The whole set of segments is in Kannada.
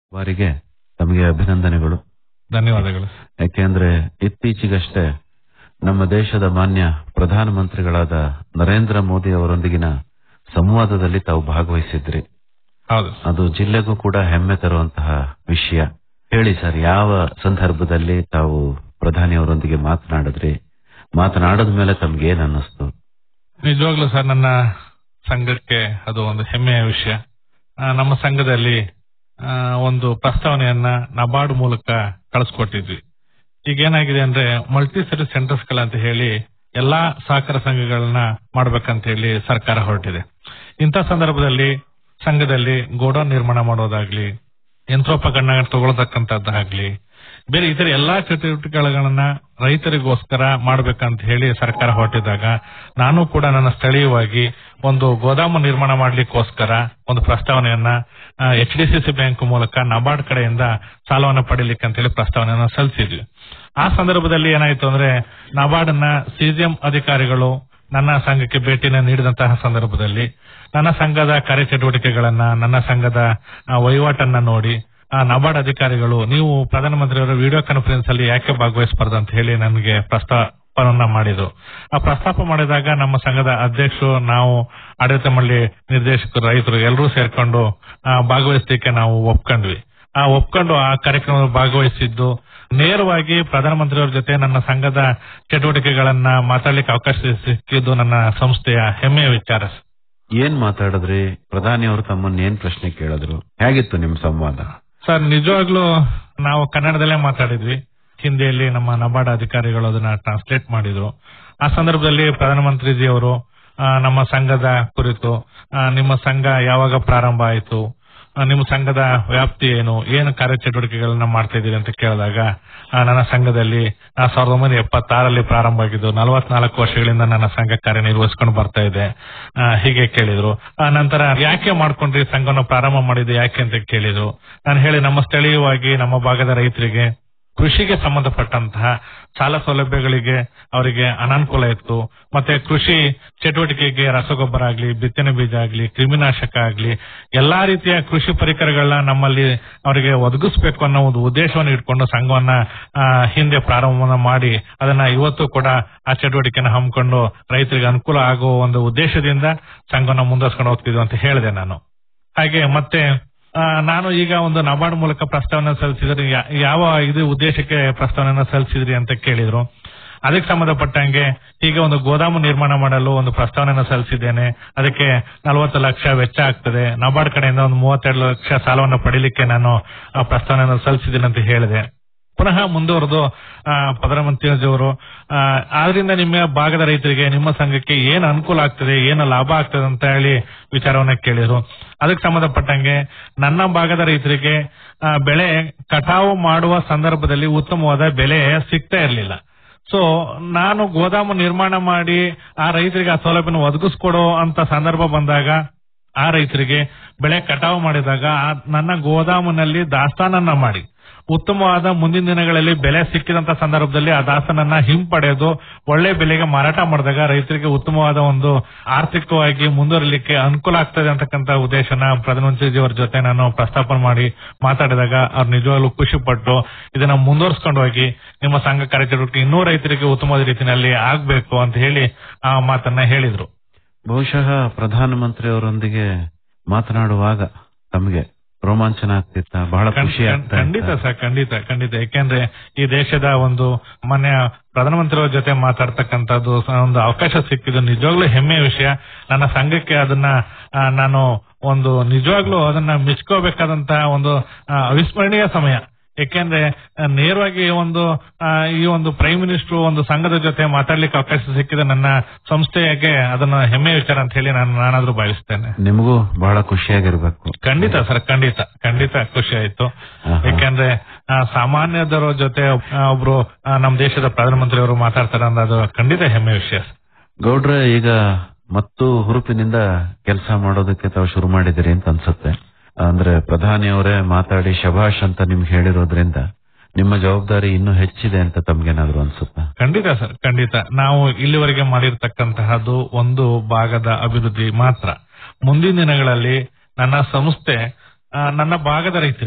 ಬಾರಿಗೆ ತಮಗೆ ಅಭಿನಂದನೆಗಳು ಧನ್ಯವಾದಗಳು ಯಾಕೆಂದ್ರೆ ಇತ್ತೀಚೆಗಷ್ಟೇ ನಮ್ಮ ದೇಶದ ಮಾನ್ಯ ಪ್ರಧಾನಮಂತ್ರಿಗಳಾದ ನರೇಂದ್ರ ಮೋದಿ ಅವರೊಂದಿಗಿನ ಸಂವಾದದಲ್ಲಿ ತಾವು ಭಾಗವಹಿಸಿದ್ರಿ ಹೌದು ಅದು ಜಿಲ್ಲೆಗೂ ಕೂಡ ಹೆಮ್ಮೆ ತರುವಂತಹ ವಿಷಯ ಹೇಳಿ ಸರ್ ಯಾವ ಸಂದರ್ಭದಲ್ಲಿ ತಾವು ಪ್ರಧಾನಿಯವರೊಂದಿಗೆ ಮಾತನಾಡಿದ್ರಿ ಮಾತನಾಡದ ಮೇಲೆ ತಮ್ಗೆ ಏನ್ ಅನ್ನಿಸ್ತು ನಿಜವಾಗ್ಲೂ ಸರ್ ನನ್ನ ಸಂಘಕ್ಕೆ ಅದು ಒಂದು ಹೆಮ್ಮೆಯ ವಿಷಯ ಆ, ನಮ್ಮ ಸಂಘದಲ್ಲಿ ಆ, ಒಂದು ಪ್ರಸ್ತಾವನೆಯನ್ನ ನಬಾರ್ಡ್ ಮೂಲಕ ಕಳಿಸ್ಕೊಟ್ಟಿದ್ವಿ ಈಗ ಏನಾಗಿದೆ ಅಂದ್ರೆ ಮಲ್ಟಿ ಸರ್ವಿಸ್ ಸೆಂಟರ್ಸ್ ಗಳಂತ ಹೇಳಿ ಎಲ್ಲಾ ಸಹಕಾರ ಸಂಘಗಳನ್ನ ಮಾಡ್ಬೇಕಂತ ಹೇಳಿ ಸರ್ಕಾರ ಹೊರಟಿದೆ ಇಂಥ ಸಂದರ್ಭದಲ್ಲಿ ಸಂಘದಲ್ಲಿ ಗೋಡೌನ್ ನಿರ್ಮಾಣ ಮಾಡೋದಾಗ್ಲಿ ಯಂತ್ರೋಪಕರಣ ತಗೊಳ್ತಕ್ಕಂಥದ್ದಾಗ್ಲಿ ಬೇರೆ ಇತರ ಎಲ್ಲಾ ಚಟುವಟಿಕೆಗಳನ್ನ ರೈತರಿಗೋಸ್ಕರ ಮಾಡ್ಬೇಕಂತ ಹೇಳಿ ಸರ್ಕಾರ ಹೊರಟಿದಾಗ ನಾನು ಕೂಡ ನನ್ನ ಸ್ಥಳೀಯವಾಗಿ ಒಂದು ಗೋದಾಮು ನಿರ್ಮಾಣ ಮಾಡ್ಲಿಕ್ಕೋಸ್ಕರ ಒಂದು ಪ್ರಸ್ತಾವನೆಯನ್ನ H D C C bank ಮೂಲಕ ನಬಾರ್ಡ್ ಕಡೆಯಿಂದ ಸಾಲವನ್ನು ಪಡಿಲಿಕ್ಕೆ ಅಂತ ಹೇಳಿ ಪ್ರಸ್ತಾವನೆಯನ್ನ ಸಲ್ಲಿಸಿದ್ವಿ ಆ ಸಂದರ್ಭದಲ್ಲಿ ಏನಾಯ್ತು ಅಂದ್ರೆ ನಬಾರ್ಡ್ನ ಸಿಜಿಎಂ ಅಧಿಕಾರಿಗಳು ನನ್ನ ಸಂಘಕ್ಕೆ ಭೇಟಿನ ನೀಡಿದಂತಹ ಸಂದರ್ಭದಲ್ಲಿ ನನ್ನ ಸಂಘದ ಕಾರ್ಯಚಟುವಟಿಕೆಗಳನ್ನ ನನ್ನ ಸಂಘದ ಆ, ವಹಿವಾಟನ್ನ ನೋಡಿ ಆ ನಬಾರ್ಡ್ ಅಧಿಕಾರಿಗಳು ನೀವು ಪ್ರಧಾನಮಂತ್ರಿಯವರ ವಿಡಿಯೋ ಕಾನ್ಫರೆನ್ಸ್ ಅಲ್ಲಿ ಯಾಕೆ ಭಾಗವಹಿಸಬಾರ್ದು ಅಂತ ಹೇಳಿ ನನಗೆ ಪ್ರಸ್ತಾಪವನ್ನ ಮಾಡಿದ್ರು ಆ ಪ್ರಸ್ತಾಪ ಮಾಡಿದಾಗ ನಮ್ಮ ಸಂಘದ ಅಧ್ಯಕ್ಷರು ನಾವು ಆಡಳಿತ ಮಂಡಳಿ ನಿರ್ದೇಶಕರು ರೈತರು ಎಲ್ಲರೂ ಸೇರ್ಕೊಂಡು ಆ, ಭಾಗವಹಿಸಲಿಕ್ಕೆ ನಾವು ಒಪ್ಕೊಂಡ್ವಿ ಆ ಒಪ್ಕೊಂಡು ಆ ಕಾರ್ಯಕ್ರಮದಲ್ಲಿ ಭಾಗವಹಿಸಿದ್ದು ನೇರವಾಗಿ ಪ್ರಧಾನಮಂತ್ರಿಯವರ ಜೊತೆ ನನ್ನ ಸಂಘದ ಚಟುವಟಿಕೆಗಳನ್ನ ಮಾತಾಡ್ಲಿಕ್ಕೆ ಅವಕಾಶ ಸಿಕ್ಕಿದ್ದು ನನ್ನ ಸಂಸ್ಥೆಯ ಹೆಮ್ಮೆಯ ವಿಚಾರ ಏನ್ ಮಾತಾಡಿದ್ರಿ ಪ್ರಧಾನಿಯವರು ತಮ್ಮನ್ನ ಏನ್ ಪ್ರಶ್ನೆ ಕೇಳಿದ್ರು ಹೇಗಿತ್ತು ನಿಮ್ ಸಂವಾದ ಸರ್ ನಿಜವಾಗ್ಲೂ ನಾವು ಕನ್ನಡದಲ್ಲೇ ಮಾತಾಡಿದ್ವಿ ಹಿಂದಿಯಲ್ಲಿ ನಮ್ಮ ನಬಾರ್ಡ್ ಅಧಿಕಾರಿಗಳು ಅದನ್ನ ಟ್ರಾನ್ಸ್ಲೇಟ್ ಮಾಡಿದ್ರು ಆ ಸಂದರ್ಭದಲ್ಲಿ ಪ್ರಧಾನಮಂತ್ರಿಜಿ ಅವರು ಆ, ನಮ್ಮ ಸಂಘದ ಕುರಿತು ಆ, ನಿಮ್ಮ ಸಂಘ ಯಾವಾಗ ಪ್ರಾರಂಭ ಆಯಿತು ಆ, ನಿಮ್ಮ ಸಂಘದ ವ್ಯಾಪ್ತಿ ಏನು ಏನು ಕಾರ್ಯಚಟುವಟಿಕೆಗಳನ್ನ ಮಾಡ್ತಾ ಇದೀರಿ ಅಂತ ಕೇಳಿದಾಗ ಆ, ನನ್ನ ಸಂಘದಲ್ಲಿ ಆ, ಸಾವಿರದ ಒಂಬೈನೂರ ಎಪ್ಪತ್ತಾರಲ್ಲಿ ಪ್ರಾರಂಭ ಆಗಿದ್ದು ನಲವತ್ನಾಲ್ಕು ವರ್ಷಗಳಿಂದ ನನ್ನ ಸಂಘ ಕಾರ್ಯನಿರ್ವಹಿಸ್ಕೊಂಡು ಬರ್ತಾ ಇದೆ ಆ, ಹೀಗೆ ಕೇಳಿದ್ರು ಆ, ನಂತರ ಯಾಕೆ ಮಾಡ್ಕೊಂಡ್ರಿ ಸಂಘವನ್ನು ಪ್ರಾರಂಭ ಮಾಡಿದ್ದು ಯಾಕೆ ಅಂತ ಕೇಳಿದ್ರು ನಾನು ಹೇಳಿ ನಮ್ಮ ಸ್ಥಳೀಯವಾಗಿ ನಮ್ಮ ಭಾಗದ ರೈತರಿಗೆ ಕೃಷಿಗೆ ಸಂಬಂಧಪಟ್ಟಂತಹ ಸಾಲ ಸೌಲಭ್ಯಗಳಿಗೆ ಅವರಿಗೆ ಅನಾನುಕೂಲ ಇತ್ತು ಮತ್ತೆ ಕೃಷಿ ಚಟುವಟಿಕೆಗೆ ರಸಗೊಬ್ಬರ ಆಗ್ಲಿ ಬಿತ್ತನೆ ಬೀಜ ಆಗ್ಲಿ ಕ್ರಿಮಿನಾಶಕ ಆಗ್ಲಿ ಎಲ್ಲಾ ರೀತಿಯ ಕೃಷಿ ಪರಿಕರಗಳನ್ನ ನಮ್ಮಲ್ಲಿ ಅವರಿಗೆ ಒದಗಿಸಬೇಕು ಅನ್ನೋ ಒಂದು ಉದ್ದೇಶವನ್ನು ಇಟ್ಕೊಂಡು ಸಂಘವನ್ನ ಆ, ಹಿಂದೆ ಪ್ರಾರಂಭವನ್ನ ಮಾಡಿ ಅದನ್ನ ಇವತ್ತು ಕೂಡ ಆ ಚಟುವಟಿಕೆನ ಹಮ್ಮಿಕೊಂಡು ರೈತರಿಗೆ ಅನುಕೂಲ ಆಗುವ ಒಂದು ಉದ್ದೇಶದಿಂದ ಸಂಘವನ್ನ ಮುಂದುವರ್ಸ್ಕೊಂಡು ಹೋಗ್ತಿದ್ವಿ ಅಂತ ಹೇಳಿದೆ ನಾನು ಹಾಗೆ ಮತ್ತೆ ಆ, ನಾನು ಈಗ ಒಂದು ನಬಾರ್ಡ್ ಮೂಲಕ ಪ್ರಸ್ತಾವನೆ ಸಲ್ಲಿಸಿದ್ರೆ ಯಾ- ಯಾವ ಇದು ಉದ್ದೇಶಕ್ಕೆ ಪ್ರಸ್ತಾವನೆ ಸಲ್ಲಿಸಿದ್ರಿ ಅಂತ ಕೇಳಿದ್ರು ಅದಕ್ಕೆ ಸಂಬಂಧಪಟ್ಟಂಗೆ ಈಗ ಒಂದು ಗೋದಾಮು ನಿರ್ಮಾಣ ಮಾಡಲು ಒಂದು ಪ್ರಸ್ತಾವನೆಯನ್ನು ಸಲ್ಲಿಸಿದ್ದೇನೆ ಅದಕ್ಕೆ ನಲವತ್ತು ಲಕ್ಷ ವೆಚ್ಚ ಆಗ್ತದೆ ನಬಾರ್ಡ್ ಕಡೆಯಿಂದ ಒಂದು ಮೂವತ್ತೆರಡು ಲಕ್ಷ ಸಾಲವನ್ನು ಪಡಿಲಿಕ್ಕೆ ನಾನು ಆ ಪ್ರಸ್ತಾವನೆಯನ್ನು ಸಲ್ಲಿಸಿದ್ದೇನೆ ಅಂತ ಹೇಳಿದೆ ಪುನಃ ಮುಂದುವರೆದು ಆ, ಪ್ರಧಾನಮಂತ್ರಿಯವರು ಆ, ಆದ್ರಿಂದ ನಿಮ್ಮ ಭಾಗದ ರೈತರಿಗೆ ನಿಮ್ಮ ಸಂಘಕ್ಕೆ ಏನು ಅನುಕೂಲ ಆಗ್ತದೆ ಏನು ಲಾಭ ಆಗ್ತದೆ ಅಂತ ಹೇಳಿ ವಿಚಾರವನ್ನ ಕೇಳಿದ್ರು ಅದಕ್ಕೆ ಸಂಬಂಧಪಟ್ಟಂಗೆ ನನ್ನ ಭಾಗದ ರೈತರಿಗೆ ಆ, ಬೆಳೆ ಕಟಾವು ಮಾಡುವ ಸಂದರ್ಭದಲ್ಲಿ ಉತ್ತಮವಾದ ಬೆಲೆ ಸಿಗ್ತಾ ಇರಲಿಲ್ಲ ಸೊ ನಾನು ಗೋದಾಮು ನಿರ್ಮಾಣ ಮಾಡಿ ಆ ರೈತರಿಗೆ ಆ ಸೌಲಭ್ಯನ ಒದಗಿಸ್ಕೊಡೋ ಅಂತ ಸಂದರ್ಭ ಬಂದಾಗ ಆ ರೈತರಿಗೆ ಬೆಳೆ ಕಟಾವು ಮಾಡಿದಾಗ ಆ ನನ್ನ ಗೋದಾಮಿನಲ್ಲಿ ದಾಸ್ತಾನನ್ನ ಮಾಡಿ ಉತ್ತಮವಾದ ಮುಂದಿನ ದಿನಗಳಲ್ಲಿ ಬೆಲೆ ಸಿಕ್ಕಿದಂತ ಸಂದರ್ಭದಲ್ಲಿ ಆ ದಾಸ್ತಾನನ್ನ ಹಿಂಪಡೆದು ಒಳ್ಳೆ ಬೆಲೆಗೆ ಮಾರಾಟ ಮಾಡಿದಾಗ ರೈತರಿಗೆ ಉತ್ತಮವಾದ ಒಂದು ಆರ್ಥಿಕವಾಗಿ ಮುಂದುವರಿಲಿಕ್ಕೆ ಅನುಕೂಲ ಆಗ್ತದೆ ಅಂತಕ್ಕಂತ ಉದ್ದೇಶನ ಪ್ರಧಾನಮಂತ್ರಿಜಿಯವರ ಜೊತೆ ನಾನು ಪ್ರಸ್ತಾಪ ಮಾಡಿ ಮಾತಾಡಿದಾಗ ಅವ್ರು ನಿಜವಾಗ್ಲೂ ಖುಷಿ ಪಟ್ಟು ಇದನ್ನ ಮುಂದುವರ್ಸ್ಕೊಂಡು ಹೋಗಿ ನಿಮ್ಮ ಸಂಘ ಕಾರ್ಯಚಟುವಟಿಕೆ ಇನ್ನೂ ರೈತರಿಗೆ ಉತ್ತಮವಾದ ರೀತಿಯಲ್ಲಿ ಆಗ್ಬೇಕು ಅಂತ ಹೇಳಿ ಆ ಮಾತನ್ನ ಹೇಳಿದ್ರು ಬಹುಶಃ ಪ್ರಧಾನಮಂತ್ರಿ ಅವರೊಂದಿಗೆ ಮಾತನಾಡುವಾಗ ತಮಗೆ ರೋಮಾಂಚನ ಆಗ್ತಿತ್ತ ಬಹಳ ಖಂಡ್- ಖುಷಿ ಖಂಡ್- ಖಂಡಿತ ಸರ್ ಖಂಡಿತ ಖಂಡಿತ ಯಾಕೆಂದ್ರೆ ಈ ದೇಶದ ಒಂದು ಮಾನ್ಯ ಪ್ರಧಾನಮಂತ್ರಿಯವರ ಜೊತೆ ಮಾತಾಡ್ತಕ್ಕಂಥದ್ದು ಸ- ಒಂದು ಅವಕಾಶ ಸಿಕ್ಕಿದ್ದು ನಿಜವಾಗ್ಲೂ ಹೆಮ್ಮೆಯ ವಿಷಯ ನನ್ನ ಸಂಘಕ್ಕೆ ಅದನ್ನ ಆ, ನಾನು ಒಂದು ನಿಜವಾಗ್ಲೂ ಅದನ್ನ ಮೆಚ್ಕೋಬೇಕಾದಂತಹ ಒಂದು ಆ, ಅವಿಸ್ಮರಣೀಯ ಸಮಯ ಯಾಕೆಂದ್ರೆ ಆ, ನೇರವಾಗಿ ಒಂದು ಆ, ಈ ಒಂದು ಪ್ರೈಮ್ ಮಿನಿಸ್ಟರ್ ಒಂದು ಸಂಘದ ಜೊತೆ ಮಾತಾಡ್ಲಿಕ್ಕೆ ಅವಕಾಶ ಸಿಕ್ಕಿದ ನನ್ನ ಸಂಸ್ಥೆಗೆ ಅದನ್ನ ಹೆಮ್ಮೆಯ ವಿಚಾರ ಅಂತ ಹೇಳಿ ನಾನು ನಾನಾದ್ರೂ ಭಾವಿಸ್ತೇನೆ ನಿಮಗೂ ಬಹಳ ಖುಷಿಯಾಗಿರ್ಬೇಕು ಖಂಡಿತ ಸರ್ ಖಂಡಿತ ಖಂಡಿತ ಖುಷಿ ಆಯ್ತು ಆಹಾ. ಯಾಕೆಂದ್ರೆ ಆ, ಸಾಮಾನ್ಯದರ ಜೊತೆ ಆ, ಒಬ್ರು ಆ, ನಮ್ಮ ದೇಶದ ಪ್ರಧಾನಮಂತ್ರಿ ಅವರು ಮಾತಾಡ್ತಾರೆ ಅಂದ್ರೆ ಅದು ಖಂಡಿತ ಹೆಮ್ಮೆ ವಿಷಯ ಗೌಡ್ರೆ ಈಗ ಮತ್ತು ಹುರುಪಿನಿಂದ ಕೆಲಸ ಮಾಡೋದಕ್ಕೆ ತಾವು ಶುರು ಮಾಡಿದಿರಿ ಅಂತ ಅನ್ಸುತ್ತೆ ಅಂದ್ರೆ ಪ್ರಧಾನಿಯವರೇ ಮಾತಾಡಿ ಶಭಾಷ್ ಅಂತ ನಿಮ್ಗೆ ಹೇಳಿರೋದ್ರಿಂದ ನಿಮ್ಮ ಜವಾಬ್ದಾರಿ ಇನ್ನೂ ಹೆಚ್ಚಿದೆ ಅಂತ ತಮ್ಗೇನಾದ್ರು ಅನ್ಸುತ್ತಾ ಖಂಡಿತ ಸರ್ ಖಂಡಿತ ನಾವು ಇಲ್ಲಿವರೆಗೆ ಮಾಡಿರ್ತಕ್ಕಂತಹದ್ದು ಒಂದು ಭಾಗದ ಅಭಿವೃದ್ಧಿ ಮಾತ್ರ ಮುಂದಿನ ದಿನಗಳಲ್ಲಿ ನನ್ನ ಸಂಸ್ಥೆ ಆ, ನನ್ನ ಭಾಗದ ರೈತರಿಗೆ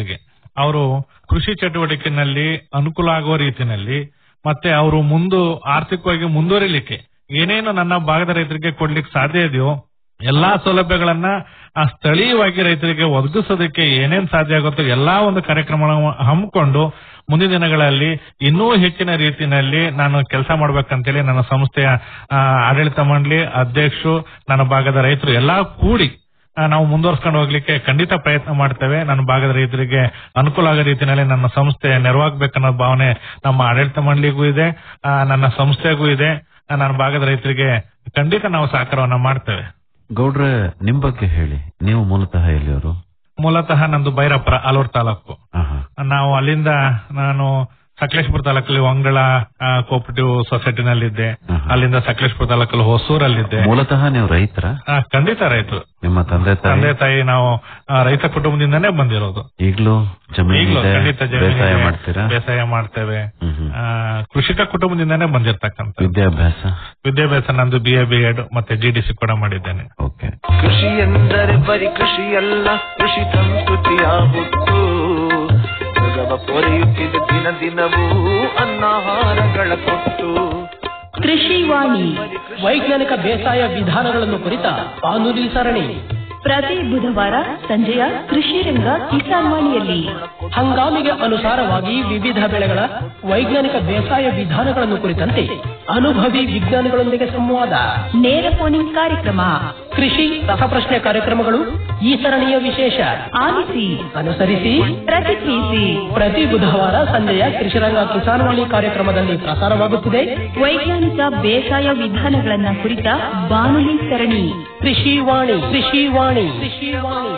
ಅವರು ಕೃಷಿ ಚಟುವಟಿಕೆನಲ್ಲಿ ಅನುಕೂಲ ಆಗುವ ರೀತಿನಲ್ಲಿ ಮತ್ತೆ ಅವರು ಮುಂದು ಆರ್ಥಿಕವಾಗಿ ಮುಂದುವರಿಲಿಕ್ಕೆ ಏನೇನು ನನ್ನ ಭಾಗದ ರೈತರಿಗೆ ಕೊಡ್ಲಿಕ್ಕೆ ಸಾಧ್ಯ ಇದೆಯೋ ಎಲ್ಲಾ ಸೌಲಭ್ಯಗಳನ್ನ ಆ ಸ್ಥಳೀಯವಾಗಿ ರೈತರಿಗೆ ಒದಗಿಸೋದಕ್ಕೆ ಏನೇನ್ ಸಾಧ್ಯ ಆಗುತ್ತೋ ಎಲ್ಲಾ ಒಂದು ಕಾರ್ಯಕ್ರಮಗಳನ್ನು ಹಮ್ಮಿಕೊಂಡು ಮುಂದಿನ ದಿನಗಳಲ್ಲಿ ಇನ್ನೂ ಹೆಚ್ಚಿನ ರೀತಿಯಲ್ಲಿ ನಾನು ಕೆಲಸ ಮಾಡ್ಬೇಕಂತೇಳಿ ನನ್ನ ಸಂಸ್ಥೆಯ ಆ, ಆಡಳಿತ ಮಂಡಳಿ ಅಧ್ಯಕ್ಷರು ನನ್ನ ಭಾಗದ ರೈತರು ಎಲ್ಲಾ ಕೂಡಿ ಆ, ನಾವು ಮುಂದುವರ್ಸ್ಕೊಂಡು ಹೋಗ್ಲಿಕ್ಕೆ ಖಂಡಿತ ಪ್ರಯತ್ನ ಮಾಡ್ತೇವೆ ನನ್ನ ಭಾಗದ ರೈತರಿಗೆ ಅನುಕೂಲ ಆಗೋ ರೀತಿಯಲ್ಲಿ ನನ್ನ ಸಂಸ್ಥೆ ನೆರವಾಗಬೇಕನ್ನೋ ಭಾವನೆ ನಮ್ಮ ಆಡಳಿತ ಮಂಡಳಿಗೂ ಇದೆ ಆ, ನನ್ನ ಸಂಸ್ಥೆಗೂ ಇದೆ ಆ, ನನ್ನ ಭಾಗದ ರೈತರಿಗೆ ಖಂಡಿತ ನಾವು ಸಹಕಾರವನ್ನ ಮಾಡ್ತೇವೆ ಗೌಡ್ರೆ ನಿಮ್ ಬಗ್ಗೆ ಹೇಳಿ ನೀವು ಮೂಲತಃ ಎಲ್ಲಿಯವರು ಮೂಲತಃ ನಂದು ಬೈರಪುರ ಆಲೂರು ತಾಲೂಕು ಆಹಾ. ನಾವು ಅಲ್ಲಿಂದ ನಾನು ಸಕಲೇಶ್ಪುರ ತಾಲೂಕಲ್ಲಿ ಒಂಗಳ ಕೋಪರೇಟಿವ್ ಸೊಸೈಟಿನಲ್ಲಿದ್ದೆ ಆಹಾ. ಅಲ್ಲಿಂದ ಸಕಲೇಶ್ಪುರ ತಾಲೂಕಲ್ಲಿ ಹೊಸೂರಲ್ಲಿದ್ದೆ ಮೂಲತಃ ನೀವು ರೈತರ ಆ, ಖಂಡಿತ ರೈತರು ನಿಮ್ಮ ತಂದೆ ತಂದೆ ತಾಯಿ ತಾಯಿ ನಾವು ಆ, ರೈತ ಕುಟುಂಬದಿಂದನೇ ಬಂದಿರೋದು ಈಗಲೂ ಜಮೀನ್ ಈಗಲೂ ಇದೆ ಖಂಡಿತ ಜಮೀನಿದೆ, ಬೇಸಾಯ ಮಾಡ್ತೀರಾ ಬೇಸಾಯ ಮಾಡ್ತೇವೆ ಹ್ಮ್ ಹ್ಮ್. ಆ, ಕೃಷಿಕ ಕುಟುಂಬದಿಂದಾನೇ ಬಂದಿರ್ತಕ್ಕಂಥ ವಿದ್ಯಾಭ್ಯಾಸ ವಿದ್ಯಾಭ್ಯಾಸ ನಂದು ಬಿ ಎ ಬಿ ಎಡ್ ಮತ್ತೆ ಜಿ ಡಿ ಸಿ ಕೂಡ ಮಾಡಿದ್ದೇನೆ ಓಕೆ ಕೃಷಿ ಎಂದರೆ ಬರೀ ಕೃಷಿಯಲ್ಲ ಕೃಷಿ ಸಂಸ್ಕೃತಿಯ ಹುಟ್ಟು ಜಗವ ಪೊರೆಯುತ್ತಿದೆ ದಿನ ದಿನವೂ ಅನ್ನಹಾರಗಳ ಕೊಟ್ಟು ಕೃಷಿ ವಾಣಿ ವೈಜ್ಞಾನಿಕ ಬೇಸಾಯ ವಿಧಾನಗಳನ್ನು ಕುರಿತ ಬಾನುಲಿ ಸರಣಿ ಪ್ರತಿ ಬುಧವಾರ ಸಂಜೆಯ ಕೃಷಿ ರಂಗ ಕಿಸಾನ್ ವಾಣಿಯಲ್ಲಿ ಹಂಗಾಮಿಗೆ ಅನುಸಾರವಾಗಿ ವಿವಿಧ ಬೆಳೆಗಳ ವೈಜ್ಞಾನಿಕ ಬೇಸಾಯ ವಿಧಾನಗಳನ್ನು ಕುರಿತಂತೆ ಅನುಭವಿ ವಿಜ್ಞಾನಿಗಳೊಂದಿಗೆ ಸಂವಾದ ನೇರ ಫೋನಿಂಗ್ ಕಾರ್ಯಕ್ರಮ ಕೃಷಿ ರಸಪ್ರಶ್ನೆ ಕಾರ್ಯಕ್ರಮಗಳು ಈ ಸರಣಿಯ ವಿಶೇಷ ಆಲಿಸಿ ಅನುಸರಿಸಿ ಪ್ರತಿಕ್ರಿಯಿಸಿ ಪ್ರತಿ ಬುಧವಾರ ಸಂಜೆಯ ಕೃಷಿರಂಗ ಕಿಸಾನ್ ವಾಣಿ ಕಾರ್ಯಕ್ರಮದಲ್ಲಿ ಪ್ರಸಾರವಾಗುತ್ತಿದೆ ವೈಜ್ಞಾನಿಕ ಬೇಸಾಯ ವಿಧಾನಗಳನ್ನ ಕುರಿತ ಬಾನುಲಿ ಸರಣಿ ಕೃಷಿ ವಾಣಿ ಕೃಷಿ ವಾಣಿ ಕೃಷಿ ವಾಣಿ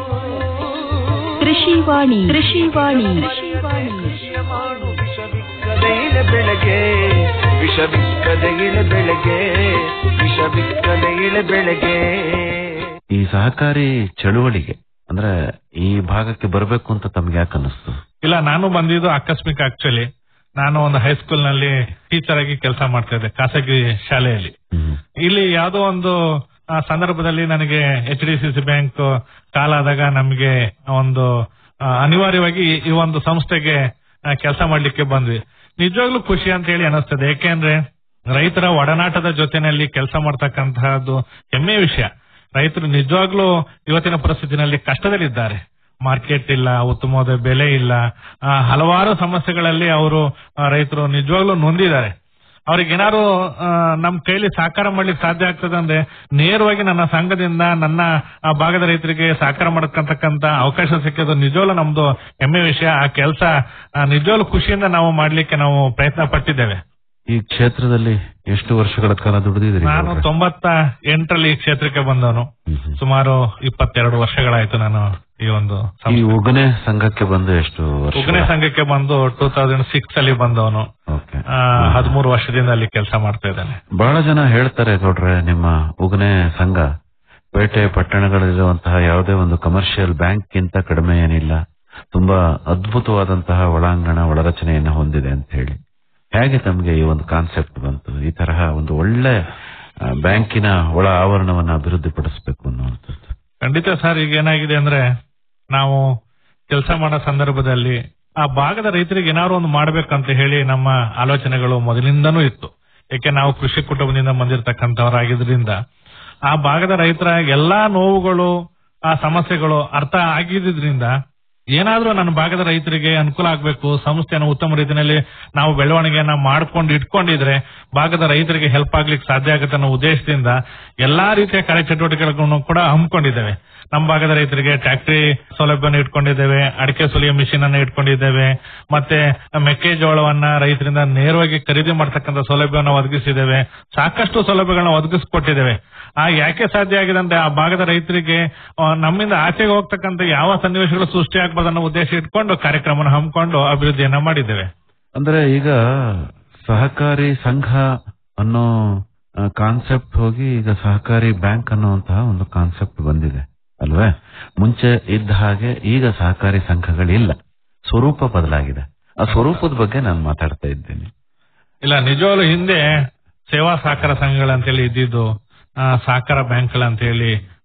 ಕೃಷಿ ವಾಣಿ ಕೃಷಿ ವಾಣಿ ಕೃಷಿಯ ಮಾಡು ವಿಷವಿಕ್ಕದೆ ಇಳೆ ಬೆಳೆಗೆ ವಿಷವಿಕ್ಕದೆ ಇಳೆ ಬೆಳೆಗೆ ವಿಷವಿಕ್ಕದೆ ಇಳೆ ಬೆಳೆಗೆ ಈ ಸಹಕಾರಿ ಚಳುವಳಿಗೆ ಅಂದ್ರೆ ಈ ಭಾಗಕ್ಕೆ ಬರಬೇಕು ಅಂತ ತಮ್ಗೆ ಯಾಕೆ ಅನ್ನಿಸ್ತು ಇಲ್ಲ ನಾನು ಬಂದಿದ್ದು ಆಕಸ್ಮಿಕ ಆಕ್ಚುಲಿ ನಾನು ಒಂದು ಹೈಸ್ಕೂಲ್ ನಲ್ಲಿ ಟೀಚರ್ ಆಗಿ ಕೆಲಸ ಮಾಡ್ತಾ ಇದ್ದೆ ಖಾಸಗಿ ಶಾಲೆಯಲ್ಲಿ ಹ್ಮ್. ಇಲ್ಲಿ ಯಾವುದೋ ಒಂದು ಆ, ಸಂದರ್ಭದಲ್ಲಿ ನನಗೆ H D C C bank ಕಾಲಾದಾಗ ನಮಗೆ ಒಂದು ಆ, ಅನಿವಾರ್ಯವಾಗಿ ಈ- ಈ ಒಂದು ಸಂಸ್ಥೆಗೆ ಕೆಲಸ ಮಾಡ್ಲಿಕ್ಕೆ ಬಂದ್ವಿ ನಿಜವಾಗ್ಲೂ ಖುಷಿ ಅಂತ ಹೇಳಿ ಅನಿಸ್ತದೆ ಯಾಕೆಂದ್ರೆ ರೈತರ ಒಡನಾಟದ ಜೊತೆನಲ್ಲಿ ಕೆಲಸ ಮಾಡ್ತಕ್ಕಂತಹದ್ದು ಹೆಮ್ಮೆಯ ವಿಷಯ ರೈತರು ನಿಜವಾಗ್ಲೂ ಇವತ್ತಿನ ಪರಿಸ್ಥಿತಿನಲ್ಲಿ ಕಷ್ಟದಲ್ಲಿದ್ದಾರೆ ಮಾರ್ಕೆಟ್ ಇಲ್ಲ ಉತ್ತಮವಾದ ಬೆಲೆ ಇಲ್ಲ ಆ, ಹಲವಾರು ಸಮಸ್ಯೆಗಳಲ್ಲಿ ಅವರು ರೈತರು ನಿಜವಾಗ್ಲೂ ನೊಂದಿದ್ದಾರೆ ಅವ್ರಿಗೆ ಏನಾದ್ರು ನಮ್ ಕೈಲಿ ಸಹಕಾರ ಮಾಡ್ಲಿಕ್ಕೆ ಸಾಧ್ಯ ಆಗ್ತದೆ ಅಂದ್ರೆ ನೇರವಾಗಿ ನನ್ನ ಸಂಘದಿಂದ ನನ್ನ ಆ ಭಾಗದ ರೈತರಿಗೆ ಸಹಕಾರ ಮಾಡಕ್ಕಂತಕ್ಕಂತ ಅವಕಾಶ ಸಿಕ್ಕಿದ್ದು ನಿಜವಾಗ್ಲೂ ನಮ್ದು ಹೆಮ್ಮೆ ವಿಷಯ ಆ ಕೆಲಸ ನಿಜವಾಗ್ಲೂ ಖುಷಿಯಿಂದ ನಾವು ಮಾಡ್ಲಿಕ್ಕೆ ನಾವು ಪ್ರಯತ್ನ ಪಟ್ಟಿದ್ದೇವೆ ಈ ಕ್ಷೇತ್ರದಲ್ಲಿ ಎಷ್ಟು ವರ್ಷಗಳ ಕಾಲ ದುಡಿದಿದ್ರಿ ನಾನು ತೊಂಬತ್ತ ಎಂಟರಲ್ಲಿ ಈ ಕ್ಷೇತ್ರಕ್ಕೆ ಬಂದವನು ಹ್ಮ್ ಹ್ಮ್. ಸುಮಾರು ಇಪ್ಪತ್ತೆರಡು ವರ್ಷಗಳಾಯ್ತು ನಾನು ಈ ಒಂದು ಈ ಸಂಸ್ಥೆ. ಉಗನೆ ಸಂಘಕ್ಕೆ ಬಂದು ಎಷ್ಟು ವರ್ಷ ಉಗ್ನೆ ಸಂಘಕ್ಕೆ ಬಂದು ಟೂ ತೌಸಂಡ್ ಸಿಕ್ಸ್ ಅಲ್ಲಿ ಬಂದವನು ಓಕೆ ಹದಿಮೂರು ವರ್ಷದಿಂದ ಅಲ್ಲಿ ಕೆಲಸ ಮಾಡ್ತಾ ಇದ್ದೇನೆ ಬಹಳ ಜನ ಹೇಳ್ತಾರೆ ಗೌಡ್ರೆ ನಿಮ್ಮ ಉಗನೆ ಸಂಘ ಪೇಟೆ ಪಟ್ಟಣಗಳಲ್ಲಿರುವಂತಹ ಯಾವುದೇ ಒಂದು ಕಮರ್ಷಿಯಲ್ ಬ್ಯಾಂಕ್ ಗಿಂತ ಕಡಿಮೆ ಏನಿಲ್ಲ ತುಂಬಾ ಅದ್ಭುತವಾದಂತಹ ಒಳಾಂಗಣ ಒಳರಚನೆಯನ್ನು ಹೊಂದಿದೆ ಅಂತ ಹೇಳಿ ಹೇಗೆ ತಮಗೆ ಈ ಒಂದು ಕಾನ್ಸೆಪ್ಟ್ ಬಂತು ಈ ತರಹ ಒಂದು ಒಳ್ಳೆ ಆ, ಬ್ಯಾಂಕಿನ ಒಳ ಆವರಣವನ್ನ ಅಭಿವೃದ್ಧಿಪಡಿಸಬೇಕು ಅನ್ನುವಂಥದ್ದು ಖಂಡಿತ ಸರ್ ಈಗ ಏನಾಗಿದೆ ಅಂದ್ರೆ ನಾವು ಕೆಲಸ ಮಾಡೋ ಸಂದರ್ಭದಲ್ಲಿ ಆ ಭಾಗದ ರೈತರಿಗೆ ಏನಾದ್ರು ಒಂದು ಮಾಡ್ಬೇಕಂತ ಹೇಳಿ ನಮ್ಮ ಆಲೋಚನೆಗಳು ಮೊದಲಿಂದನೂ ಇತ್ತು ಯಾಕೆ ನಾವು ಕೃಷಿ ಕುಟುಂಬದಿಂದ ಬಂದಿರತಕ್ಕಂಥವರಾಗಿದ್ರಿಂದ ಆ ಭಾಗದ ರೈತರ ಎಲ್ಲಾ ನೋವುಗಳು ಆ ಸಮಸ್ಯೆಗಳು ಅರ್ಥ ಆಗಿದ್ರಿಂದ ಏನಾದ್ರೂ ನನ್ನ ಭಾಗದ ರೈತರಿಗೆ ಅನುಕೂಲ ಆಗ್ಬೇಕು ಸಂಸ್ಥೆಯನ್ನು ಉತ್ತಮ ರೀತಿಯಲ್ಲಿ ನಾವು ಬೆಳವಣಿಗೆಯನ್ನ ಮಾಡ್ಕೊಂಡು ಇಟ್ಕೊಂಡಿದ್ರೆ ಭಾಗದ ರೈತರಿಗೆ ಹೆಲ್ಪ್ ಆಗ್ಲಿಕ್ಕೆ ಸಾಧ್ಯ ಆಗುತ್ತೆ ಅನ್ನೋ ಉದ್ದೇಶದಿಂದ ಎಲ್ಲಾ ರೀತಿಯ ಕಾರ್ಯಚಟುವಟಿಕೆಗಳನ್ನು ಕೂಡ ಹಮ್ಮಿಕೊಂಡಿದ್ದೇವೆ ನಮ್ಮ ಭಾಗದ ರೈತರಿಗೆ ಟ್ಯಾಕ್ಟರಿ ಸೌಲಭ್ಯವನ್ನು ಇಟ್ಕೊಂಡಿದ್ದೇವೆ ಅಡಿಕೆ ಸುಲಿಯೋ ಮಿಷಿನ್ ಅನ್ನು ಇಟ್ಕೊಂಡಿದ್ದೇವೆ ಮತ್ತೆ ಮೆಕ್ಕೆಜೋಳವನ್ನ ರೈತರಿಂದ ನೇರವಾಗಿ ಖರೀದಿ ಮಾಡ್ತಕ್ಕಂಥ ಸೌಲಭ್ಯವನ್ನು ಒದಗಿಸಿದ್ದೇವೆ ಸಾಕಷ್ಟು ಸೌಲಭ್ಯಗಳನ್ನ ಒದಗಿಸಿಕೊಟ್ಟಿದ್ದೇವೆ ಆ ಯಾಕೆ ಸಾಧ್ಯ ಆಗಿದೆ ಅಂದ್ರೆ ಆ ಭಾಗದ ರೈತರಿಗೆ ಆ, ನಮ್ಮಿಂದ ಆಚೆಗೆ ಹೋಗ್ತಕ್ಕಂಥ ಯಾವ ಸನ್ನಿವೇಶಗಳು ಸೃಷ್ಟಿ ಆಗ್ಬಾರ್ದನ್ನೋ ಉದ್ದೇಶ ಇಟ್ಕೊಂಡು ಕಾರ್ಯಕ್ರಮನ ಹಮ್ಮಿಕೊಂಡು ಅಭಿವೃದ್ಧಿಯನ್ನ ಮಾಡಿದ್ದೇವೆ ಅಂದ್ರೆ ಈಗ ಸಹಕಾರಿ ಸಂಘ ಅನ್ನೋ ಕಾನ್ಸೆಪ್ಟ್ ಹೋಗಿ ಈಗ ಸಹಕಾರಿ ಬ್ಯಾಂಕ್ ಅನ್ನುವಂತಹ ಒಂದು ಕಾನ್ಸೆಪ್ಟ್ ಬಂದಿದೆ ಅಲ್ವೇ ಮುಂಚೆ ಇದ್ದ ಹಾಗೆ ಈಗ ಸಹಕಾರಿ ಸಂಘಗಳಿಲ್ಲ ಸ್ವರೂಪ ಬದಲಾಗಿದೆ ಆ ಸ್ವರೂಪದ ಬಗ್ಗೆ ನಾನು ಮಾತಾಡ್ತಾ ಇದ್ದೇನೆ ಇಲ್ಲ ನಿಜವಾಗ್ಲೂ ಹಿಂದೆ ಸೇವಾ ಸಹಕಾರ ಸಂಘಗಳಂತೇಳಿ ಇದ್ದಿದ್ದು ಆ, ಸಹಕಾರ ಬ್ಯಾಂಕ್ಗಳಂತೇಳಿ